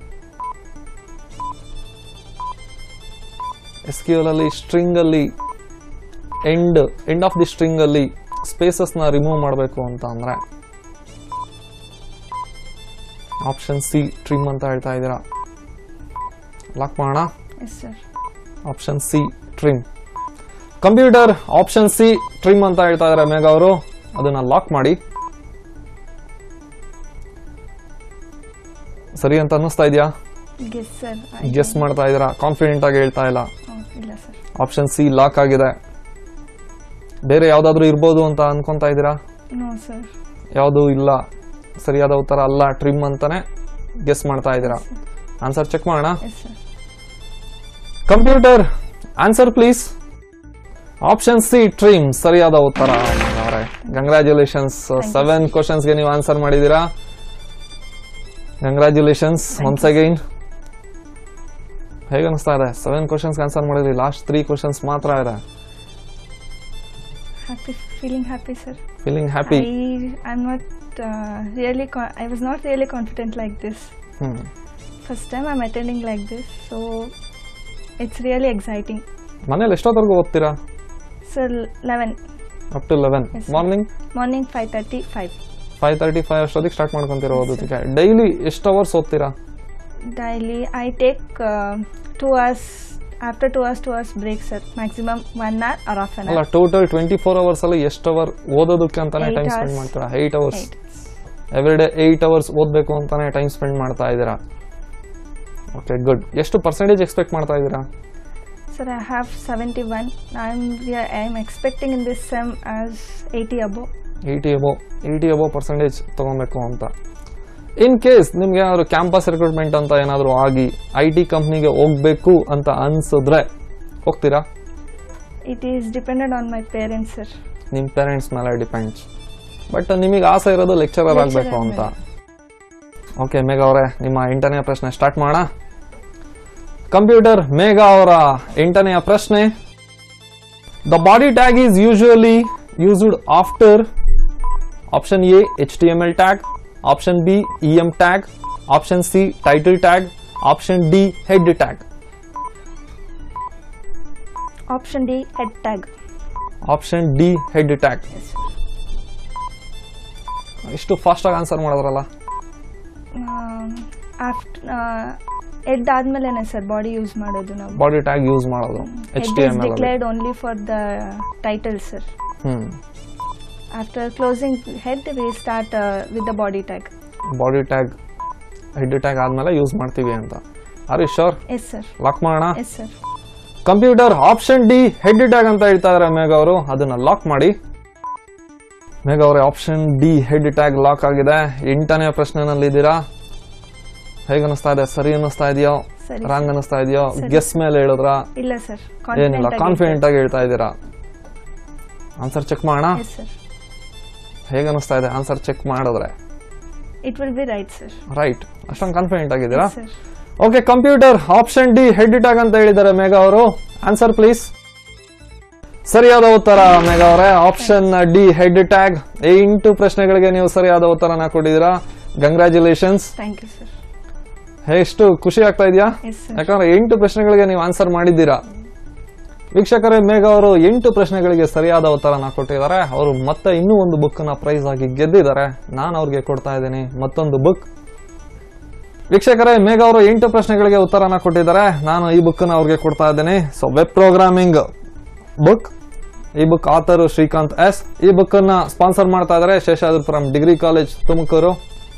SQL ಅಲ್ಲಿ string ಅಲ್ಲಿ end end of the string ಅಲ್ಲಿ spaces ನ remove ಮಾಡಬೇಕು ಅಂತ ಅಂದ್ರೆ ಆಪ್ಷನ್ ಸಿ ಟ್ರಿಮ್ ಅಂತ ಹೇಳ್ತಾ ಇದ್ದೀರಾ ಲಾಕ್ ಮಾಡೋಣ yes sir option C trim computer option C trim ಅಂತ ಹೇಳ್ತಾ ಇದ್ದಾರೆ ಮೇಘ ಅವರು ಅದನ್ನ ಲಾಕ್ ಮಾಡಿ ಸರಿ ಅಂತ ಅನ್ನಿಸ್ತಾ ಇದೆಯಾ ಗೆಸ್ ಸರ್ ಗೆಸ್ ಮಾಡ್ತಾ ಇದ್ದೀರಾ ಕಾನ್ಫಿಡೆಂಟ್ ಆಗಿ ಹೇಳ್ತಾ ಇಲ್ಲ ಇಲ್ಲ ಸರ್ ಆಪ್ಷನ್ ಸಿ ಲಾಕ್ ಆಗಿದೆ ಬೇರೆ ಯಾವ್ದಾದ್ರು ಇರ್ಬೋದು ಅಂತ ಅನ್ಕೊಂತಾ ಇದ್ದೀರಾ ನೋ ಸರ್ ಯಾವುದು ಇಲ್ಲ ಸರಿಯಾದ ಉತ್ತರ ಅಲ್ಲ ಟ್ರಿಮ್ ಅಂತಾನೆ ಗೆಸ್ ಮಾಡ್ತಾ ಇದ್ದೀರಾ ಆನ್ಸರ್ ಚೆಕ್ ಮಾಡೋಣ yes sir computer answer please option C trim ಸರಿಯಾದ ಉತ್ತರ ಅವರೇ ಕಂಗ್ರ್ಯಾಚುಲೇಷನ್ಸ್ ಸೆವೆನ್ ಕ್ವಶನ್ಸ್ಗೆ ನೀವು ಆನ್ಸರ್ ಮಾಡಿದ್ದೀರಾ ಕಂಗ್ರ್ಯಾಚುಲೇಷನ್ಸ್ ಒನ್ಸ್ ಅಗೈನ್ ಹೇಗೆ ಅನಿಸ್ತಾ ಇದೆ ಸೆವೆನ್ ಕ್ವಶನ್ಸ್ ಆನ್ಸರ್ ಮಾಡಿದ್ರಿ ಲಾಸ್ಟ್ ತ್ರೀ ಕ್ವಶನ್ಸ್ ಮಾತ್ರ ಇದೆ happy feeling happy sir feeling happy I I'm not uh, really con- I was not really confident like this. Hmm First time I'm attending like this, so it's really exciting. ಮನೇಲಿ ಎಷ್ಟೊತ್ತವರೆಗೂ ಓದ್ತೀರಾ So 11 up to eleven Yes, sir. Morning morning 5:30 5 five thirty five ಅಷ್ಟೊತ್ತಿಗೆ start ಮಾಡ್ಕೊಂತೀರಾ ಓದೋದಕ್ಕೆ daily ಎಷ್ಟು hours ಓದ್ತೀರಾ daily. I take uh, two hours after two hours two hours break sir maximum one hour or half an ಅಲ್ಲ hour. Total twenty four hours ಅಲ್ಲಿ ಎಷ್ಟು hour ಓದೋದಕ್ಕೆ ಅಂತಾನೆ Eight ಟೈಮ್ ಸ್ಪೆಂಡ್ hours. ಮಾಡ್ತೀರಾ eight hours Eight. Every day eight hours ಓದಬೇಕು ಅಂತಾನೆ time spend ಮಾಡ್ತಾ ಇದ್ದೀರಾ ಓಕೆ ಗುಡ್ ಎಷ್ಟು ಪರ್ಸೆಂಟೇಜ್ ಎಕ್ಸ್ಪೆಕ್ಟ್ ಮಾಡ್ತಾ ಇದ್ದೀರಾ Sir, I have 71. I'm yeah, I'm expecting in this sem as 80 above. Eighty above eighty above percentage ತೊಗೊಬೇಕು ಅಂತ ಇನ್ ಕೇಸ್ ನಿಮ್ಗೆ ಏನಾದ್ರು ಕ್ಯಾಂಪಸ್ ರಿಕ್ರೂಟ್ಮೆಂಟ್ ಅಂತ ಏನಾದರೂ ಆಗಿ ಐ ಟಿ ಕಂಪ್ನಿಗೆ ಹೋಗ್ಬೇಕು ಅಂತ ಅನ್ಸಿದ್ರೆ ಹೋಗ್ತೀರಾ It is dependent on my parents, sir. ನಿಮ್ಮ ಪೇರೆಂಟ್ಸ್ ಮೇಲೆ ಡಿಪೆಂಡ್ಸ್ ಬಟ್ ನಿಮಗೆ ಆಸೆ ಇರೋದು ಲೆಕ್ಚರರ್ Lecturer ಆಗಬೇಕು ಅಂತ ಮೇಲೆ. ಓಕೆ ಮೇಘ ಅವರೇ ನಿಮ್ಮ ಎಂಟನೆಯ ಪ್ರಶ್ನೆ ಸ್ಟಾರ್ಟ್ ಮಾಡೋಣ ಕಂಪ್ಯೂಟರ್ ಮೇಘ ಅವರ ಎಂಟನೆಯ ಪ್ರಶ್ನೆ the body tag is usually used after option A H T M L tag option B E M tag option C title tag option D head tag Option D, head tag. Option D head tag Yes, sir. ಇಷ್ಟು ಫಾಸ್ಟಾಗಿ answer ಮಾಡಿದ್ರಲ್ಲ Um, after uh, head ಆದ್ಮೇಲೆನೆ sir body use ಮಾಡೋದು ನಾವು body tag use ಮಾಡೋದು H head T is M L declared only for the title sir hmm after closing head we start with the body tag body tag head tag ಆದ್ಮೇಲೆ use ಮಾಡ್ತೀವಿ ಅಂತ are you sure yes sir lock ಮಾಡೋಣ yes sir computer option D head tag ಅಂತ ಹೇಳ್ತಾ ಇದಾರೆ ಮೇಘ ಅವರು ಅದನ್ನ lock ಮಾಡಿ ಮೇಘ ಅವರೇ option D head tag lock ಆಗಿದೆ ಎಂಟನೇ ಪ್ರಶ್ನೆನಲ್ಲಿ ಇದ್ದೀರಾ ಹೇಗೆ ಅನಿಸ್ತಾ ಇದೆ ಸರಿ ಅನಿಸ್ತಾ ಇದೆಯೋ ಸರಿ ರಾಂಗ್ ಅನಿಸ್ತಾ ಇದೆಯೋ ಸರಿ. ಗೆಸ್ ಮೇಲೆ ಹೇಳಿದ್ರ ಇಲ್ಲ ಸರ್ ಏನಿಲ್ಲ ಕಾನ್ಫಿಡೆಂಟ್ ಆಗಿ ಹೇಳ್ತಾ ಇದ್ದೀರಾ ಆನ್ಸರ್ ಚೆಕ್ ಮಾಡೋಣ ಎಸ್ ಸರ್ ಹೇಗೆ ಅನಿಸ್ತಾ ಇದೆ ಆನ್ಸರ್ ಚೆಕ್ ಮಾಡಿದ್ರೆ it will be right sir right ಅಷ್ಟೊಂದು ಕಾನ್ಫಿಡೆಂಟ್ ಆಗಿದ್ದೀರಾ sir okay computer option D head tag ಅಂತ ಹೇಳಿದ್ದಾರೆ ಮೇಘ ಅವರು ಆನ್ಸರ್ ಪ್ಲೀಸ್ ಸರಿಯಾದ ಉತ್ತರ ಮೇಘ ಅವರೇ ಆಪ್ಷನ್ ಡಿ ಹೆಡ್ ಟ್ಯಾಗ್ ಎಂಟು ಪ್ರಶ್ನೆಗಳಿಗೆ ನೀವು ಸರಿಯಾದ ಉತ್ತರನ ಕೊಟ್ಟಿದ್ದೀರಾ ಕಂಗ್ರ್ಯಾಚುಲೇಷನ್ಸ್ ಥ್ಯಾಂಕ್ ಯು ಸರ್ ಎಷ್ಟು ಖುಷಿ ಆಗ್ತಾ ಇದೆಯಾ ಎಸ್ ಸರ್ ಯಾಕಂದ್ರೆ ಎಂಟು ಪ್ರಶ್ನೆಗಳಿಗೆ ನೀವು ಆನ್ಸರ್ ಮಾಡಿದ್ದೀರಾ ವೀಕ್ಷಕರೇ ಮೇಘ ಅವರು ಎಂಟು ಪ್ರಶ್ನೆಗಳಿಗೆ ಸರಿಯಾದ ಉತ್ತರನ ಕೊಟ್ಟಿದ್ದಾರೆ ಅವರು ಮತ್ತೆ ಇನ್ನೂ ಒಂದು ಬುಕ್ ನ ಪ್ರೈಸ್ ಆಗಿ ಗೆದ್ದಿದ್ದಾರೆ ನಾನು ಅವ್ರಿಗೆ ಕೊಡ್ತಾ ಇದ್ದೀನಿ ಮತ್ತೊಂದು ಬುಕ್ ವೀಕ್ಷಕರೇ ಮೇಘ ಅವರು ಎಂಟು ಪ್ರಶ್ನೆಗಳಿಗೆ ಉತ್ತರನ ಕೊಟ್ಟಿದ್ದಾರೆ ನಾನು ಈ ಬುಕ್ ನ ಅವ್ರಿಗೆ ಕೊಡ್ತಾ ಇದ್ದೀನಿ ಸೊ ವೆಬ್ ಪ್ರೋಗ್ರಾಮಿಂಗ್ ಬುಕ್ ಈ ಬುಕ್ ಆಥರು ಶ್ರೀಕಾಂತ್ ಎಸ್ ಈ ಬುಕ್ ಅನ್ನ ಸ್ಪಾನ್ಸರ್ ಮಾಡ್ತಾ ಇದ್ದಾರೆ ಶೇಷಾದ್ರಿಪುರಂ ಡಿಗ್ರಿ ಕಾಲೇಜ್ ತುಮಕೂರು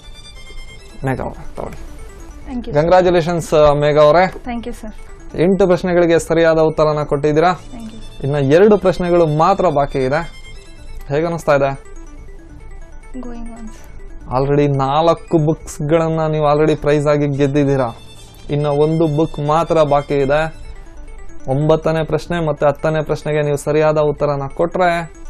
ಮೇಘ ಅವರ ತಗೊಳ್ಳಿ ಥ್ಯಾಂಕ್ ಯು ಕಂಗ್ರ್ಯಾಚುಲೇಷನ್ಸ್ ಮೇಘ ಅವರೇ ಥ್ಯಾಂಕ್ ಯು ಸರ್ ಎಂಟು ಪ್ರಶ್ನೆಗಳಿಗೆ ಸರಿಯಾದ ಉತ್ತರನ ಕೊಟ್ಟಿದ್ದೀರಾ ಥ್ಯಾಂಕ್ ಯು ಇನ್ನು ಎರಡು ಪ್ರಶ್ನೆಗಳು ಮಾತ್ರ ಬಾಕಿ ಇದೆ ಹೇಗೆ ಅನಿಸ್ತಾ ಇದೆ ಗೋಯಿಂಗ್ ಆನ್ ಆಲ್ರೆಡಿ ನಾಲ್ಕು ಬುಕ್ಸ್ ಗಳನ್ನ ನೀವು ಆಲ್ರೆಡಿ ಪ್ರೈಸ್ ಆಗಿ ಗೆದ್ದಿದ್ದೀರಾ ಇನ್ನು ಒಂದು ಬುಕ್ ಮಾತ್ರ ಬಾಕಿ ಇದೆ ಒಂಬತ್ತನೇ ಪ್ರಶ್ನೆ ಮತ್ತೆ ಹತ್ತನೇ ಪ್ರಶ್ನೆಗೆ ನೀವು ಸರಿಯಾದ ಉತ್ತರನ ಕೊಟ್ರೆ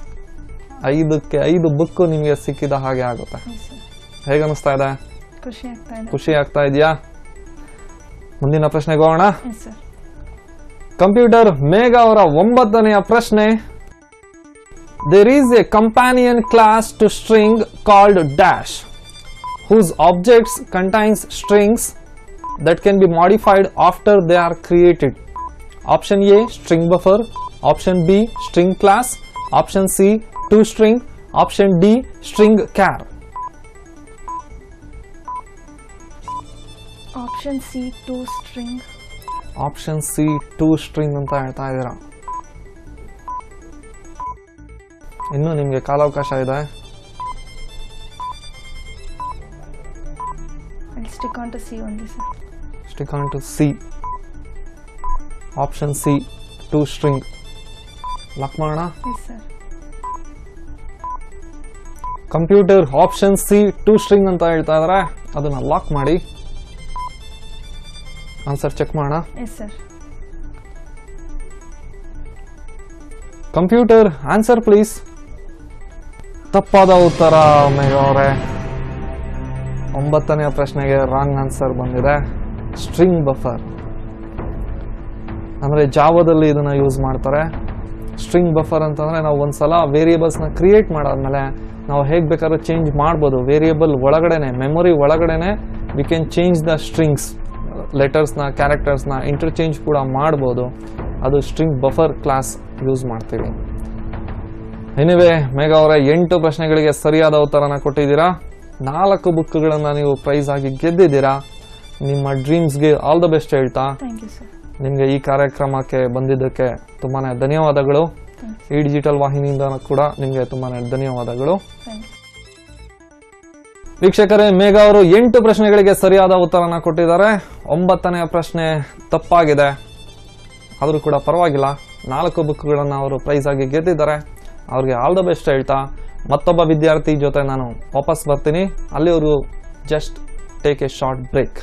ಐದಕ್ಕೆ ಐದು ಬುಕ್ ನಿಮಗೆ ಸಿಕ್ಕಿದ ಹಾಗೆ ಆಗುತ್ತೆ ಎಸ್ ಸರ್ ಹೇಗೆ ಅನಿಸ್ತಾ ಇದೆ ಖುಷಿ ಆಗ್ತಾ ಇದೆ ಖುಷಿ ಆಗ್ತಾ ಇದೆಯಾ ಮುಂದಿನ ಪ್ರಶ್ನೆಗೆ ಹೋಗೋಣ ಎಸ್ ಸರ್ ಕಂಪ್ಯೂಟರ್ ಮೇಘ ಅವರ ಒಂಬತ್ತನೆಯ ಪ್ರಶ್ನೆ there is a companion class to string called dash whose objects contains strings that can be modified after they are created option A string buffer option B string class option C to string option D string char option C to string option C to string ಅಂತ ಹೇಳ್ತಾ ಇದ್ದೀರಾ ಇನ್ನು ನಿಮಗೆ ಕಾಲಾವಕಾಶ ಇದೆ I stick on to C only sir stick on to C option C to string lock ಮಾಡೋಣ yes sir computer option C to string ಅಂತ ಹೇಳ್ತಾ ಇದಾರೆ ಅದನ್ನ ಲಾಕ್ ಮಾಡಿ ಆನ್ಸರ್ ಚೆಕ್ ಮಾಡೋಣ yes sir computer answer please ತಪ್ಪಾದ ಉತ್ತರ ಮೇಘ ಅವರೇ ಒಂಬತ್ತನೆಯ ಪ್ರಶ್ನೆಗೆ ರಾಂಗ್ ಆನ್ಸರ್ ಬಂದಿದೆ ಸ್ಟ್ರಿಂಗ್ ಬಫರ್ ಅಂದ್ರೆ ಜಾವದಲ್ಲಿ ಇದನ್ನ ಯೂಸ್ ಮಾಡ್ತಾರೆ ಸ್ಟ್ರಿಂಗ್ ಬಫರ್ ಅಂತಂದ್ರೆ ನಾವು ಒಂದ್ಸಲ ವೇರಿಯೇಬಲ್ಸ್ನ ಕ್ರಿಯೇಟ್ ಮಾಡಾದ್ಮೇಲೆ ನಾವು ಹೇಗೆ ಬೇಕಾದ್ರೂ ಚೇಂಜ್ ಮಾಡ್ಬೋದು ವೇರಿಯೇಬಲ್ ಒಳಗಡೆನೆ ಮೆಮೊರಿ ಒಳಗಡೆನೆ we can change the strings ಲೆಟರ್ಸ್ನ ಕ್ಯಾರೆಕ್ಟರ್ಸ್ನ ಇಂಟರ್ಚೇಂಜ್ ಕೂಡ ಮಾಡ್ಬೋದು ಅದು ಸ್ಟ್ರಿಂಗ್ ಬಫರ್ ಕ್ಲಾಸ್ ಯೂಸ್ ಮಾಡ್ತೀವಿ ಎನಿವೆ ಮೇಘ ಅವರ ಎಂಟು ಪ್ರಶ್ನೆಗಳಿಗೆ ಸರಿಯಾದ ಉತ್ತರನ ಕೊಟ್ಟಿದ್ದೀರಾ ನಾಲ್ಕು ಬುಕ್ಗಳನ್ನು ನೀವು ಪ್ರೈಸ್ ಆಗಿ ಗೆದ್ದಿದ್ದೀರಾ ನಿಮ್ಮ ಡ್ರೀಮ್ಸ್ಗೆ ಆಲ್ ದ ಬೆಸ್ಟ್ ಹೇಳ್ತಾ ಥ್ಯಾಂಕ್ ಯು ಸರ್ ನಿಮಗೆ ಈ ಕಾರ್ಯಕ್ರಮಕ್ಕೆ ಬಂದಿದ್ದಕ್ಕೆ ತುಂಬಾನೇ ಧನ್ಯವಾದಗಳು ಈ ಡಿಜಿಟಲ್ ವಾಹಿನಿಯಿಂದ ಕೂಡ ನಿಮಗೆ ತುಂಬಾನೇ ಧನ್ಯವಾದಗಳು ಥ್ಯಾಂಕ್ ಯು ವೀಕ್ಷಕರೇ ಮೇಘ ಅವರು ಎಂಟು ಪ್ರಶ್ನೆಗಳಿಗೆ ಸರಿಯಾದ ಉತ್ತರನ ಕೊಟ್ಟಿದ್ದಾರೆ ಒಂಬತ್ತನೆಯ ಪ್ರಶ್ನೆ ತಪ್ಪಾಗಿದೆ ಆದರೂ ಕೂಡ ಪರವಾಗಿಲ್ಲ ನಾಲ್ಕು ಬುಕ್ಗಳನ್ನು ಅವರು ಪ್ರೈಸ್ ಆಗಿ ಗೆದ್ದಿದ್ದಾರೆ ಅವ್ರಿಗೆ ಆಲ್ ದ ಬೆಸ್ಟ್ ಹೇಳ್ತಾ ಮತ್ತೊಬ್ಬ ವಿದ್ಯಾರ್ಥಿ ಜೊತೆ ನಾನು ವಾಪಸ್ ಬರ್ತೀನಿ ಅಲ್ಲಿವರೆಗೂ just take a short break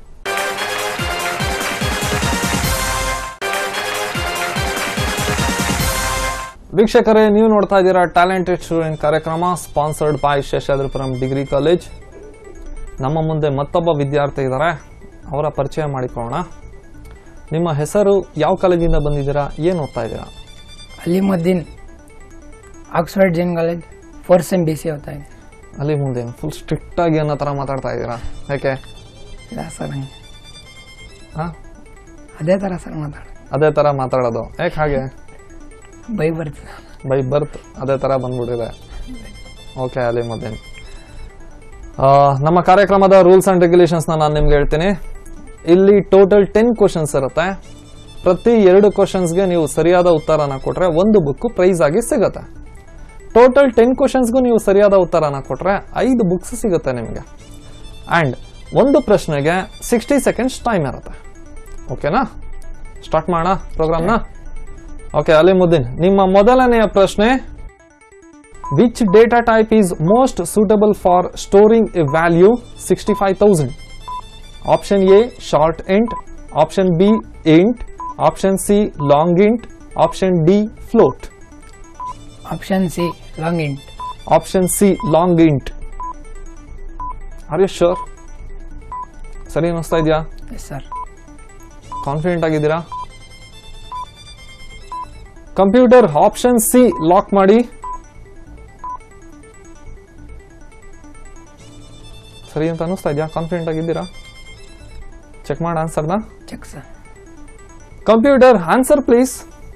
ವೀಕ್ಷಕರೇ ನೀವು ನೋಡ್ತಾ ಇದ್ದೀರಾ ಟ್ಯಾಲೆಂಟೆಡ್ ಸ್ಟೂಡೆಂಟ್ ಕಾರ್ಯಕ್ರಮ sponsored by Seshadripuram degree college ನಮ್ಮ ಮುಂದೆ ಮತ್ತೊಬ್ಬ ವಿದ್ಯಾರ್ಥಿ ಇದ್ದಾರೆ ಅವರ ಪರಿಚಯ ಮಾಡಿಕೊಳ್ಳೋಣ ನಿಮ್ಮ ಹೆಸರು ಯಾವ ಕಾಲೇಜಿಂದ ಬಂದಿದ್ದೀರಾ ಏನು ಓದ್ತಾ ಇದ್ದೀರಾ Alimuddin Oxford Jain college fourth sem B C ಓದ್ತಾ ಇದ್ದೀನಿ ಅಲ್ಲಿ ಮುಂದೆ ಫುಲ್ ಸ್ಟ್ರಿಕ್ಟ್ ಆಗಿ ಅನ್ನೋ ಥರ ಮಾತಾಡ್ತಾ ಇದ್ದೀರಾ ಯಾಕೆ ಇಲ್ಲ ಸರ್ ಹಂಗೆ ಹಾ ಅದೇ ಥರ ಸರ್ ಮಾತಾಡ ಅದೇ ಥರ ಮಾತಾಡೋದು ಯಾಕೆ ಹಾಗೆ ಬೈ ಬರ್ತದೆ ಬೈ ಬರ್ತ್ ಅದೇ ಥರ ಬಂದ್ಬಿಟ್ಟಿದೆ ಓಕೆ ಅಲ್ಲಿ ಮದ್ದೇನು ನಮ್ಮ ಕಾರ್ಯಕ್ರಮದ ರೂಲ್ಸ್ ಆ್ಯಂಡ್ ರೆಗ್ಯುಲೇಷನ್ಸ್ನ ನಾನು ನಿಮ್ಗೆ ಹೇಳ್ತೀನಿ ಇಲ್ಲಿ ಟೋಟಲ್ ಟೆನ್ ಕ್ವಶನ್ಸ್ ಇರುತ್ತೆ ಪ್ರತಿ ಎರಡು ಕ್ವಶನ್ಸ್ಗೆ ನೀವು ಸರಿಯಾದ ಉತ್ತರನ ಕೊಟ್ರೆ ಒಂದು ಬುಕ್ ಪ್ರೈಸ್ ಆಗಿ ಸಿಗುತ್ತೆ ಟೋಟಲ್ ಟೆನ್ ಕ್ವಶನ್ಸ್ಗೂ ನೀವು ಸರಿಯಾದ ಉತ್ತರನ ಕೊಟ್ರೆ ಐದು ಬುಕ್ಸ್ ಸಿಗುತ್ತೆ ನಿಮಗೆ ಆ್ಯಂಡ್ ಒಂದು ಪ್ರಶ್ನೆಗೆ ಸಿಕ್ಸ್ಟಿ ಸೆಕೆಂಡ್ಸ್ ಟೈಮ್ ಇರುತ್ತೆ ಓಕೆನಾ ಸ್ಟಾರ್ಟ್ ಮಾಡೋಣ ಪ್ರೋಗ್ರಾಮ್ನ ಓಕೆ ಅಲಿಮುದ್ದೀನ್ ನಿಮ್ಮ ಮೊದಲನೆಯ ಪ್ರಶ್ನೆ which data type is most suitable for storing a value sixty five thousand option A short int option B int option C long int option D float option C long int option C long int are you sure ಸರಿ ಅನ್ನಿಸ್ತಾ ಇದೆಯಾ yes sir confident ಆಗಿದ್ದೀರಾ computer option C lock ಮಾಡಿ ಸರಿ ಅಂತ ಅನಿಸ್ತಾ ಇದೆಯಾ confident ಆಗಿದ್ದೀರಾ ಚೆಕ್ ಮಾಡಿ ಆನ್ಸರ್ನ check sir computer answer please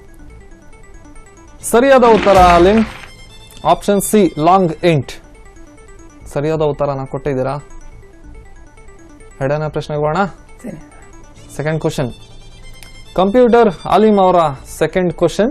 ಸರಿಯಾದ ಉತ್ತರ ಅಲಿನ್ ಆಪ್ಷನ್ ಸಿ ಲಾಂಗ್ ಎಂಟ್ ಸರಿಯಾದ ಉತ್ತರನ ಕೊಟ್ಟಿದ್ದೀರಾ ಎರಡನೇ ಪ್ರಶ್ನೆಗೆ ಹೋಗೋಣ ಸರಿ ಸೆಕೆಂಡ್ ಕ್ವಶನ್ ಕಂಪ್ಯೂಟರ್ ಆಲಿಮ್ ಅವರ second question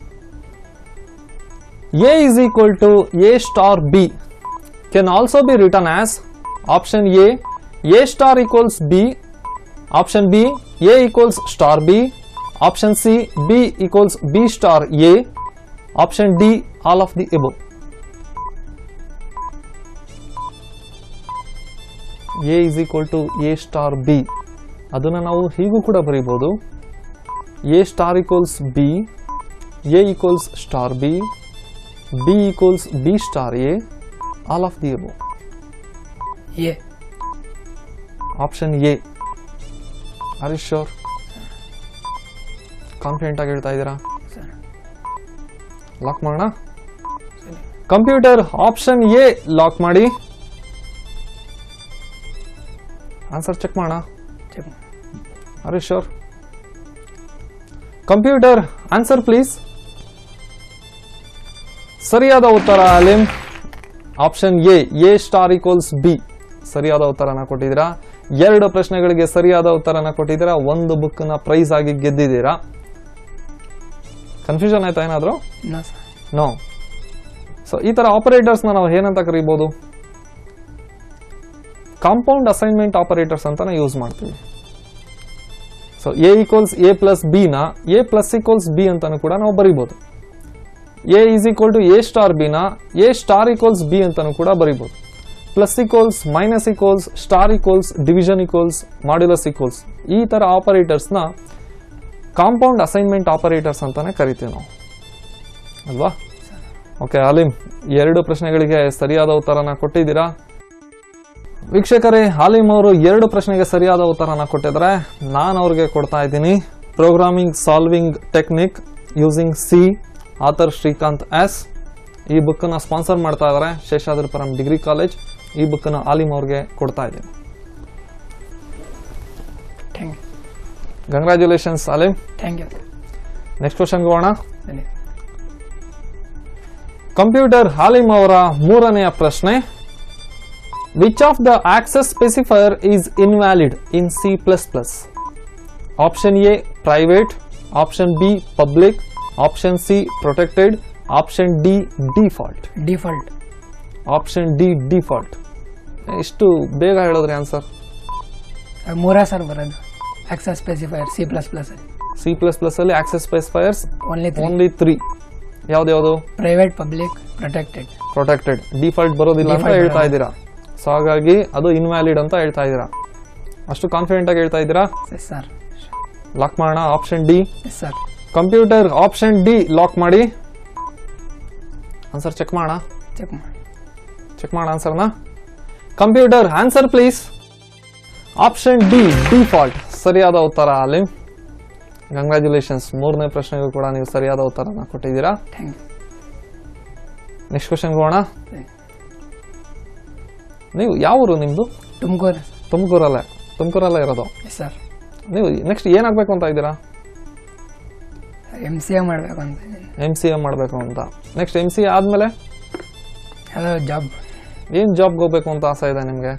A is equal to A star B can also be return as option A A star equals B option B A equals star B option C B equals B star A option D all of the above A is equal to A star B ಅದನ್ನು ನಾವು ಹೀಗೂ ಕೂಡ ಬರೀಬೋದು A star equals B A equals star B B equals B star A all of the above A option A R you sure confident ಆಗಿ ಹೇಳ್ತಾ ಇದ್ದೀರಾ sir lock ಮಾಡೋಣ computer option A lock ಮಾಡಿ ಆನ್ಸರ್ ಚೆಕ್ ಮಾಡೋಣ check R you sure computer answer please ಸರಿಯಾದ ಉತ್ತರ ಅಲಿಮ್ option A A star equals B ಸರಿಯಾದ ಉತ್ತರನ ಕೊಟ್ಟಿದ್ದೀರಾ ಎರಡು ಪ್ರಶ್ನೆಗಳಿಗೆ ಸರಿಯಾದ ಉತ್ತರನ ಕೊಟ್ಟಿದ್ದೀರಾ ಒಂದು ಬುಕ್ ನ ಪ್ರೈಸ್ ಆಗಿ ಗೆದ್ದಿದ್ದೀರಾ ಕನ್ಫ್ಯೂಷನ್ ಆಯ್ತಾ ಏನಾದ್ರು ನೋ ಸರ್ ನೋ ಸೊ ಈ ತರ ಆಪರೇಟರ್ಸ್ ನಾವು ಏನಂತ ಕರಿಬಹುದು ಕಾಂಪೌಂಡ್ ಅಸೈನ್ಮೆಂಟ್ ಆಪರೇಟರ್ಸ್ ಅಂತಾನೆ ಯೂಸ್ ಮಾಡ್ತೀವಿ so A equals A plus B ನ ಎ ಪ್ಲಸ್ ಈಕ್ವಲ್ಸ್ ಬಿ ಅಂತಾನು ಕೂಡ ನಾವು ಬರಿಬಹುದು A is equal to A star B ನ ಎ ಸ್ಟಾರ್ ಈಕ್ವಲ್ಸ್ ಬಿ ಅಂತಾನು ಕೂಡ ಬರಿಬಹುದು plus equals minus equals star equals division equals modulus equals ಈ ಥರ ಆಪರೇಟರ್ಸ್ನ ಕಾಂಪೌಂಡ್ ಅಸೈನ್ಮೆಂಟ್ ಆಪರೇಟರ್ಸ್ ಅಂತಾನೆ ಕರಿತೀವಿ ನಾವು ಅಲ್ವಾ ಓಕೆ ಅಲಿಮ್ ಎರಡು ಪ್ರಶ್ನೆಗಳಿಗೆ ಸರಿಯಾದ ಉತ್ತರನ ಕೊಟ್ಟಿದ್ದೀರಾ ವೀಕ್ಷಕರೇ ಹಾಲಿಮ್ ಅವರು ಎರಡು ಪ್ರಶ್ನೆಗೆ ಸರಿಯಾದ ಉತ್ತರನ ಕೊಟ್ಟಿದ್ದಾರೆ ನಾನು ಅವ್ರಿಗೆ ಕೊಡ್ತಾ ಇದ್ದೀನಿ programming solving technique using C author Srikanth S ಈ ಬುಕ್ಕನ್ನು ಸ್ಪಾನ್ಸರ್ ಮಾಡ್ತಾ ಇದ್ದಾರೆ ಶೇಷಾದ್ರಿಪುರಂ ಡಿಗ್ರಿ ಕಾಲೇಜ್ ಈ ಬುಕ್ಕನ್ನು ಆಲಿಮ್ ಅವ್ರಿಗೆ ಕೊಡ್ತಾ ಇದ್ದೀನಿ thank you congratulations Alim thank you next ಕ್ವಶನ್ಗೆ ಹೋಗೋಣ ಸರಿ ಕಂಪ್ಯೂಟರ್ ಹಾಲಿಮ್ ಅವರ ಮೂರನೆಯ ಪ್ರಶ್ನೆ which of the access specifier is invalid in C plus plus option A private option B public option C protected option D default default option D default ಇಷ್ಟು ಬೇಗ ಹೇಳಿದ್ರಿ answer ಮೂರ ಸರ್ ಬರೋದು access specifier C plus plus ಅಲ್ಲಿ C plus plus ಅಲ್ಲಿ access specifiers only only three ಯಾವ್ದ್ಯಾವ್ದು private public protected protected default ಬರೋದಿಲ್ಲ ಅಂತ Default ಹೇಳ್ತಾ ಬರೋದಿಲ್ಲ. ಇದ್ದೀರಾ ಸೊ ಹಾಗಾಗಿ ಅದು ಇನ್ವ್ಯಾಲಿಡ್ ಅಂತ ಹೇಳ್ತಾ ಇದ್ದೀರಾ ಅಷ್ಟು ಕಾನ್ಫಿಡೆಂಟ್ ಆಗಿ ಹೇಳ್ತಾ ಇದ್ದೀರಾ ಎಸ್ ಸರ್ ಲಾಕ್ ಮಾಡೋಣ option D yes sir computer option D lock ಮಾಡಿ ಆನ್ಸರ್ ಚೆಕ್ ಮಾಡೋಣ ಚೆಕ್ ಮಾಡಿ ಚೆಕ್ ಮಾಡೋಣ ಆನ್ಸರ್ನ computer answer please option D default ಸರಿಯಾದ ಉತ್ತರ ಅಲ್ಲಿ ಕಂಗ್ರ್ಯಾಚುಲೇಷನ್ಸ್ ಮೂರನೇ ಪ್ರಶ್ನೆಗೂ ಕೂಡ ನೀವು ಸರಿಯಾದ ಉತ್ತರನ ಕೊಟ್ಟಿದ್ದೀರಾ ಥ್ಯಾಂಕ್ ಯು ನೆಕ್ಸ್ಟ್ ಕ್ವಶನ್ ಹೋಗೋಣ ಸರಿ. ನೀವು ಯಾವ ಊರು ನಿಮ್ದು ತುಮಕೂರು ತುಮಕೂರಲ್ಲೇ ತುಮಕೂರಲ್ಲೇ ಇರೋದು ಎಸ್ ಸರ್ ನೀವು ನೆಕ್ಸ್ಟ್ ಏನಾಗಬೇಕು ಅಂತ ಇದ್ದೀರಾ ಎಮ್ ಸಿ ಎ ಮಾಡಬೇಕು ಅಂತ ಇದ್ದೀನಿ ಎಮ್ ಸಿ ಎ ಮಾಡಬೇಕು ಅಂತ ನೆಕ್ಸ್ಟ್ ಎಮ್ ಸಿ ಎ ಆದಮೇಲೆ ಯಾವುದೋ ಜಾಬ್ ಏನು ಜಾಬ್ಗೆ ಹೋಗ್ಬೇಕು ಅಂತ ಆಸೆ ಇದೆ ನಿಮಗೆ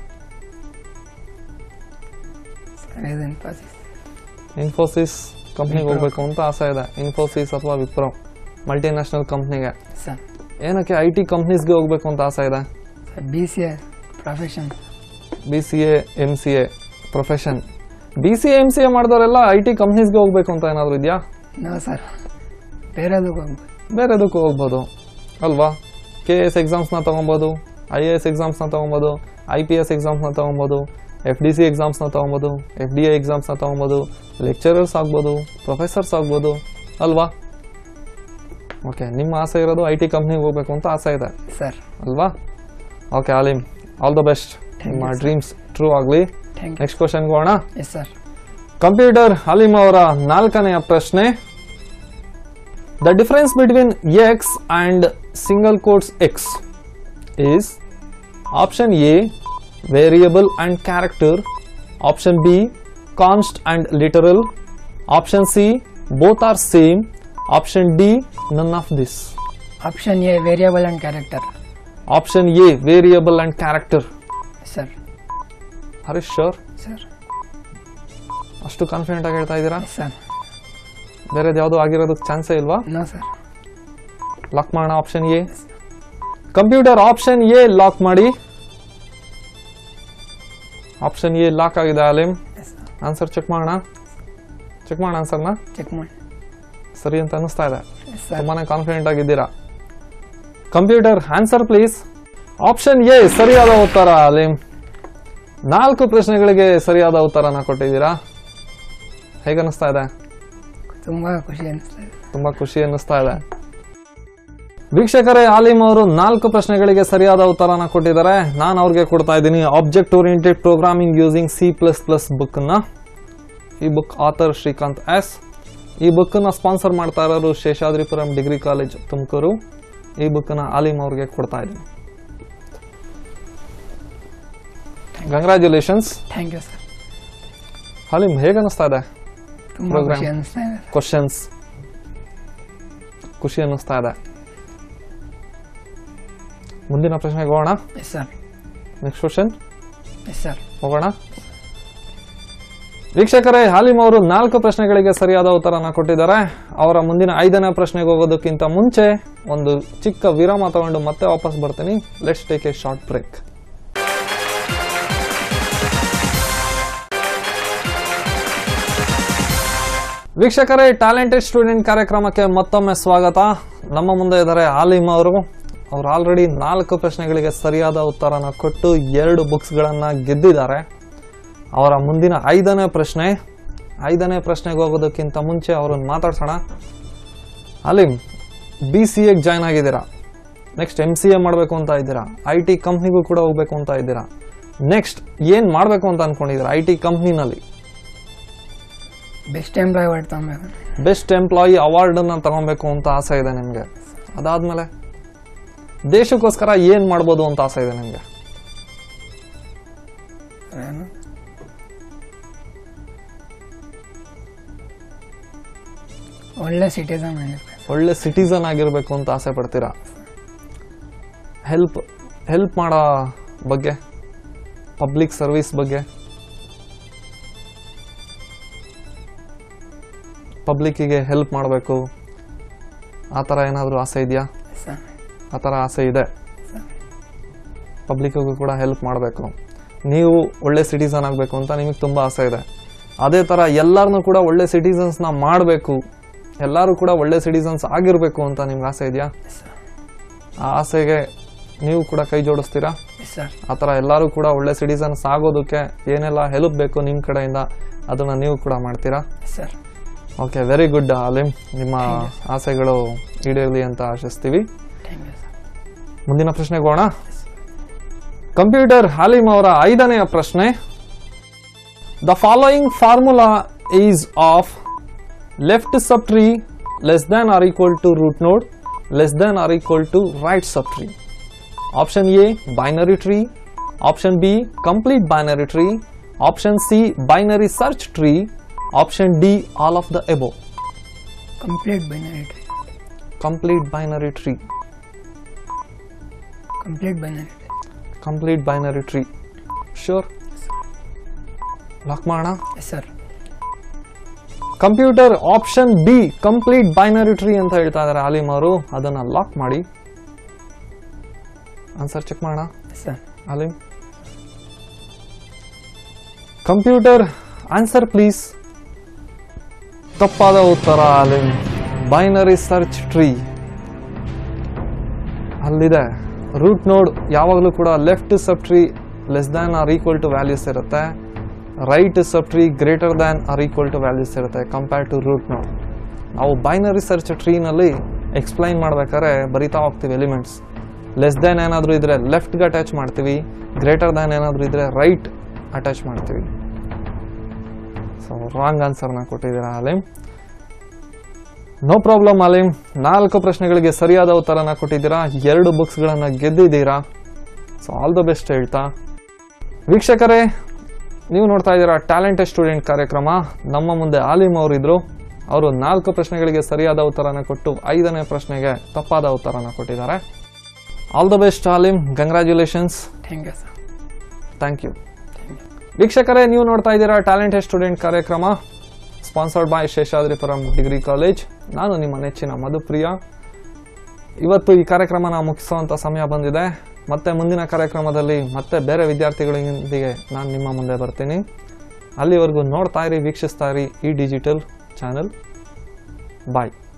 ಸರ್ ಇದು ಇನ್ಫೋಸಿಸ್ ಇನ್ಫೋಸಿಸ್ ಕಂಪ್ನಿಗೆ ವಿಪ್ರೋ. ಹೋಗ್ಬೇಕು ಅಂತ ಆಸೆ ಇದೆ ಇನ್ಫೋಸಿಸ್ ಅಥವಾ ವಿಪ್ರೋ ಮಲ್ಟಿನ್ಯಾಷನಲ್ ಕಂಪ್ನಿಗೆ ಸರ್ ಏನಕ್ಕೆ ಐ ಟಿ ಕಂಪ್ನೀಸ್ಗೆ ಹೋಗ್ಬೇಕು ಅಂತ ಆಸೆ ಇದೆ sir B C A profession B C A M C A profession B C M C A ಮಾಡಿದವರೆಲ್ಲ ಐ ಟಿ ಕಂಪ್ನೀಸ್ಗೆ ಹೋಗ್ಬೇಕು ಅಂತ ಏನಾದರೂ ಇದೆಯಾ ನೋ ಸರ್ ಬೇರೆದಕ್ಕೆ ಹೋಗ್ಬೋದು ಬೇರೆದಕ್ಕೂ ಹೋಗ್ಬೋದು ಅಲ್ವಾ ಕೆ ಎಸ್ ಎಕ್ಸಾಮ್ಸ್ನ ತೊಗೊಬೋದು ಐ ಎ ಎಸ್ ಎಕ್ಸಾಮ್ಸ್ನ ತೊಗೊಬೋದು ಐ ಪಿ ಎಸ್ ಎಕ್ಸಾಮ್ಸ್ನ ತೊಗೊಬೋದು ಎಫ್ ಡಿ ಸಿ ಎಕ್ಸಾಮ್ಸ್ನ ತೊಗೊಬೋದು ಎಫ್ ಡಿ ಎ ಎಕ್ಸಾಮ್ಸ್ನ ತೊಗೊಬೋದು ಲೆಕ್ಚರರ್ಸ್ ಆಗ್ಬೋದು ಪ್ರೊಫೆಸರ್ಸ್ ಆಗ್ಬೋದು ಅಲ್ವಾ ಓಕೆ ನಿಮ್ಮ ಆಸೆ ಇರೋದು ಐ ಟಿ ಕಂಪ್ನಿಗೆ ಹೋಗ್ಬೇಕು ಅಂತ ಆಸೆ ಇದೆ ಸರ್ ಅಲ್ವಾ okay Alim all the best ನಿಮ್ಮ you, sir. ಡ್ರೀಮ್ಸ್ ಟ್ರೂ ಆಗಲಿ ಥ್ಯಾಂಕ್ ಯು ನೆಕ್ಸ್ಟ್ ಕ್ವಶನ್ಗೆ ಹೋಗೋಣ ಎಸ್ ಸರ್ ಕಂಪ್ಯೂಟರ್ ಹಾಲಿಮ್ ಅವರ ನಾಲ್ಕನೆಯ ಪ್ರಶ್ನೆ the difference between X and single quotes X is option A variable and character option B const and literal option C both are same option D none of this option A variable and character option A variable and character sir Harish sure sir ಅಷ್ಟು confident ಆಗಿ ಹೇಳ್ತಾ ಇದ್ದೀರಾ sir ಬೇರೆದು ಯಾವುದು ಆಗಿರೋದಕ್ಕೆ ಚಾನ್ಸೇ ಇಲ್ವಾ no sir lock ಮಾಡೋಣ option A computer option A lock ಮಾಡಿ ಆಪ್ಷನ್ ಎ ಲಾಕ್ ಆಗಿದೆ ಅಲಿಮ್ ಎಸ್ ಆನ್ಸರ್ ಚೆಕ್ ಮಾಡೋಣ ಚೆಕ್ ಮಾಡೋಣ ಆನ್ಸರ್ನ ಚೆಕ್ ಮಾಡಿ ಸರಿ ಅಂತ ಅನಿಸ್ತಾ ಇದೆ ಎಸ್ ಸರ್ ತುಂಬಾನೇ ಕಾನ್ಫಿಡೆಂಟ್ ಆಗಿದ್ದೀರಾ computer answer please option A ಸರಿಯಾದ ಉತ್ತರ ಅಲಿಮ್ ನಾಲ್ಕು ಪ್ರಶ್ನೆಗಳಿಗೆ ಸರಿಯಾದ ಉತ್ತರನ ಕೊಟ್ಟಿದ್ದೀರಾ ಹೇಗೆ ಅನಿಸ್ತಾ ಇದೆ ತುಂಬ ಖುಷಿ ಅನಿಸ್ತಾ ಇದೆ ತುಂಬಾ ಖುಷಿ ಅನ್ನಿಸ್ತಾ ಇದೆ ವೀಕ್ಷಕರೇ ಆಲಿಮ್ ಅವರು ನಾಲ್ಕು ಪ್ರಶ್ನೆಗಳಿಗೆ ಸರಿಯಾದ ಉತ್ತರನ ಕೊಟ್ಟಿದ್ದಾರೆ ನಾನು ಅವ್ರಿಗೆ ಕೊಡ್ತಾ ಇದ್ದೀನಿ object oriented programming using C plus plus ಬುಕ್ನ ಈ ಬುಕ್ ಆಥರ್ ಶ್ರೀಕಾಂತ್ ಎಸ್ ಈ ಬುಕ್ಕನ್ನ ಸ್ಪಾನ್ಸರ್ ಮಾಡ್ತಾ ಇರೋರು ಶೇಷಾದ್ರಿಪುರಂ ಡಿಗ್ರಿ ಕಾಲೇಜ್ ತುಮಕೂರು ಈ ಬುಕ್ಕನ್ನ ಆಲಿಮ್ ಅವ್ರಿಗೆ ಕೊಡ್ತಾ ಇದ್ದೀನಿ congratulations thank you sir Halim ಹೇಗೆ ಅನಿಸ್ತಾ ಇದೆ ತುಂಬ Program. ಖುಷಿ ಅನಿಸ್ತಾ ಇದೆ ಕ್ವಶನ್ಸ್ ಖುಷಿ ಅನ್ನಿಸ್ತಾ ಇದೆ ಮುಂದಿನ ಪ್ರಶ್ನೆಗೆ ಹೋಗೋಣ yes sir next question yes sir ಹೋಗೋಣ ವೀಕ್ಷಕರೇ ಹಾಲಿಮ್ ಅವರು ನಾಲ್ಕು ಪ್ರಶ್ನೆಗಳಿಗೆ ಸರಿಯಾದ ಉತ್ತರನ ಕೊಟ್ಟಿದ್ದಾರೆ ಅವರ ಮುಂದಿನ ಐದನೇ ಪ್ರಶ್ನೆಗೆ ಹೋಗೋದಕ್ಕಿಂತ ಮುಂಚೆ ಒಂದು ಚಿಕ್ಕ ವಿರಾಮ ತಗೊಂಡು ಮತ್ತೆ ವಾಪಸ್ ಬರ್ತೀನಿ let's take a short break ವೀಕ್ಷಕರೇ ಟ್ಯಾಲೆಂಟೆಡ್ ಸ್ಟೂಡೆಂಟ್ ಕಾರ್ಯಕ್ರಮಕ್ಕೆ ಮತ್ತೊಮ್ಮೆ ಸ್ವಾಗತ ನಮ್ಮ ಮುಂದೆ ಇದ್ದಾರೆ ಆಲಿಮ್ ಅವರು ಅವ್ರು ಆಲ್ರೆಡಿ ನಾಲ್ಕು ಪ್ರಶ್ನೆಗಳಿಗೆ ಸರಿಯಾದ ಉತ್ತರನ ಕೊಟ್ಟು ಎರಡು ಬುಕ್ಸ್ಗಳನ್ನು ಗೆದ್ದಿದ್ದಾರೆ ಅವರ ಮುಂದಿನ ಐದನೇ ಪ್ರಶ್ನೆ ಐದನೇ ಪ್ರಶ್ನೆಗೆ ಹೋಗೋದಕ್ಕಿಂತ ಮುಂಚೆ ಅವರನ್ನು ಮಾತಾಡ್ಸೋಣ ಅಲಿಮ್ ಬಿ ಸಿ ಎಗೆ ಜಾಯ್ನ್ ಆಗಿದ್ದೀರಾ ನೆಕ್ಸ್ಟ್ ಎಮ್ ಸಿ ಎ ಮಾಡಬೇಕು ಅಂತ ಇದ್ದೀರಾ ಐ ಟಿ ಕಂಪ್ನಿಗೂ ಕೂಡ ಹೋಗ್ಬೇಕು ಅಂತ ಇದ್ದೀರಾ ನೆಕ್ಸ್ಟ್ ಏನು ಮಾಡಬೇಕು ಅಂತ ಅನ್ಕೊಂಡಿದ್ದೀರಾ ಐ ಟಿ ಕಂಪ್ನಿನಲ್ಲಿ ಬೆಸ್ಟ್ ಎಂಪ್ಲಾಯ್ ಅವಾರ್ಡ್ ತಗೊಬೇಕು ಬೆಸ್ಟ್ ಎಂಪ್ಲಾಯಿ ಅವಾರ್ಡನ್ನು ತಗೊಬೇಕು ಅಂತ ಆಸೆ ಇದೆ ನಿಮಗೆ ಅದಾದಮೇಲೆ ದೇಶಕ್ಕೋಸ್ಕರ ಏನು ಮಾಡ್ಬೋದು ಅಂತ ಆಸೆ ಇದೆ ನಿಮಗೆ ಏನು ಒಳ್ಳೆ ಸಿಟಿಸನ್ ಆಗಿರ್ಬೇಕು ಒಳ್ಳೆ ಸಿಟಿಸನ್ ಆಗಿರಬೇಕು ಅಂತ ಆಸೆ ಪಡ್ತೀರಾ ಹೆಲ್ಪ್ ಹೆಲ್ಪ್ ಮಾಡೋ ಬಗ್ಗೆ ಪಬ್ಲಿಕ್ ಸರ್ವಿಸ್ ಬಗ್ಗೆ ಪಬ್ಲಿಕ್ಕಿಗೆ ಹೆಲ್ಪ್ ಮಾಡಬೇಕು ಆ ಥರ ಏನಾದರೂ ಆಸೆ ಇದೆಯಾ ಸರ್ ಆ ಥರ ಆಸೆ ಇದೆ ಪಬ್ಲಿಕ್ಕಿಗೂ ಕೂಡ ಹೆಲ್ಪ್ ಮಾಡಬೇಕು ನೀವು ಒಳ್ಳೆ ಸಿಟಿಸನ್ ಆಗಬೇಕು ಅಂತ ನಿಮಗೆ ತುಂಬ ಆಸೆ ಇದೆ ಅದೇ ಥರ ಎಲ್ಲರನ್ನೂ ಕೂಡ ಒಳ್ಳೆ ಸಿಟಿಸನ್ಸ್ನ ಮಾಡಬೇಕು ಎಲ್ಲರೂ ಕೂಡ ಒಳ್ಳೆ ಸಿಟಿಸನ್ಸ್ ಆಗಿರಬೇಕು ಅಂತ ನಿಮ್ಗೆ ಆಸೆ ಇದೆಯಾ ಆ ಆಸೆಗೆ ನೀವು ಕೂಡ ಕೈ ಜೋಡಿಸ್ತೀರಾ ಎಸ್ ಸರ್ ಆ ಥರ ಎಲ್ಲರೂ ಕೂಡ ಒಳ್ಳೆ ಸಿಟಿಸನ್ಸ್ ಆಗೋದಕ್ಕೆ ಏನೆಲ್ಲ ಹೆಲ್ಪ್ ಬೇಕು ನಿಮ್ಮ ಕಡೆಯಿಂದ ಅದನ್ನು ನೀವು ಕೂಡ ಮಾಡ್ತೀರಾ yes sir okay very good Alim ನಿಮ್ಮ ಆಸೆಗಳು ಈಡೇರಲಿ ಅಂತ ಆಶಿಸ್ತೀವಿ ಥ್ಯಾಂಕ್ ಯು ಸರ್ ಮುಂದಿನ ಪ್ರಶ್ನೆಗೆ ಹೋಗೋಣ ಕಂಪ್ಯೂಟರ್ ಹಾಲಿಮ್ ಅವರ ಐದನೆಯ ಪ್ರಶ್ನೆ the following formula is of left subtree less than or equal to root node less than or equal to right subtree option A binary tree option B complete binary tree option C binary search tree option D all of the above complete binary tree complete binary tree complete binary tree complete binary tree sure lock ಮಾಡೋಣ yes sir computer option B complete binary tree ಅಂತ ಹೇಳ್ತಾ ಇದ್ದಾರೆ ಆಲಿಮ್ ಅವರು ಅದನ್ನ lock ಮಾಡಿ answer check ಮಾಡೋಣ yes sir Alim computer answer please ತಪ್ಪಾದ ಉತ್ತರ ಆಲಿಮ್ ಬೈನರಿ ಸರ್ಚ್ ಟ್ರೀ ಅಲ್ಲಿದೆ ರೂಟ್ ನೋಡ್ ಯಾವಾಗಲೂ ಕೂಡ left subtree less than or equal to values ಇರುತ್ತೆ right subtree greater than or equal to values ಇರುತ್ತೆ compare to root node ನಾವು binary search ಟ್ರೀನಲ್ಲಿ explain ಮಾಡ್ಬೇಕಾದ್ರೆ ಬರಿತಾ ಹೋಗ್ತೀವಿ ಎಲಿಮೆಂಟ್ಸ್ ಲೆಸ್ ದ್ಯಾನ್ ಏನಾದರೂ ಇದ್ರೆ ಲೆಫ್ಟ್ಗೆ ಅಟ್ಯಾಚ್ ಮಾಡ್ತೀವಿ ಗ್ರೇಟರ್ ದ್ಯಾನ್ ಏನಾದರೂ ಇದ್ರೆ ರೈಟ್ ಅಟ್ಯಾಚ್ ಮಾಡ್ತೀವಿ ಸೊ ರಾಂಗ್ ಆನ್ಸರ್ನ ಕೊಟ್ಟಿದ್ದೀರಾ ಅಲಿಮ್ ನೋ ಪ್ರಾಬ್ಲಮ್ ಅಲಿಮ್ ನಾಲ್ಕು ಪ್ರಶ್ನೆಗಳಿಗೆ ಸರಿಯಾದ ಉತ್ತರನ ಕೊಟ್ಟಿದ್ದೀರಾ ಎರಡು ಬುಕ್ಸ್ಗಳನ್ನು ಗೆದ್ದಿದ್ದೀರಾ ಸೊ ಆಲ್ ದ ಬೆಸ್ಟ್ ಹೇಳ್ತಾ ವೀಕ್ಷಕರೇ ನೀವು ನೋಡ್ತಾ ಇದ್ದೀರಾ ಟ್ಯಾಲೆಂಟ್ ಸ್ಟೂಡೆಂಟ್ ಕಾರ್ಯಕ್ರಮ ನಮ್ಮ ಮುಂದೆ ಆಲಿಮ್ ಅವರಿದ್ರು ಅವರು ನಾಲ್ಕು ಪ್ರಶ್ನೆಗಳಿಗೆ ಸರಿಯಾದ ಉತ್ತರನ ಕೊಟ್ಟು ಐದನೇ ಪ್ರಶ್ನೆಗೆ ತಪ್ಪಾದ ಉತ್ತರನ ಕೊಟ್ಟಿದ್ದಾರೆ all the best Alim congratulations thank you sir thank you ವೀಕ್ಷಕರೇ ನೀವು ನೋಡ್ತಾ ಇದ್ದೀರಾ ಟ್ಯಾಲೆಂಟ್ ಸ್ಟೂಡೆಂಟ್ ಕಾರ್ಯಕ್ರಮ sponsored by Seshadripuram degree college ನಾನು ನಿಮ್ಮ ನೆಚ್ಚಿನ ಮಧುಪ್ರಿಯ ಇವತ್ತು ಈ ಕಾರ್ಯಕ್ರಮನ ಮುಗಿಸುವಂಥ ಸಮಯ ಬಂದಿದೆ ಮತ್ತೆ ಮುಂದಿನ ಕಾರ್ಯಕ್ರಮದಲ್ಲಿ ಮತ್ತೆ ಬೇರೆ ವಿದ್ಯಾರ್ಥಿಗಳೊಂದಿಗೆ ನಾನು ನಿಮ್ಮ ಮುಂದೆ ಬರ್ತೀನಿ ಅಲ್ಲಿವರೆಗೂ ನೋಡ್ತಾ ಇರಿ ವೀಕ್ಷಿಸ್ತಾ ಇರಿ ಈ ಡಿಜಿಟಲ್ ಚಾನಲ್ ಬಾಯ್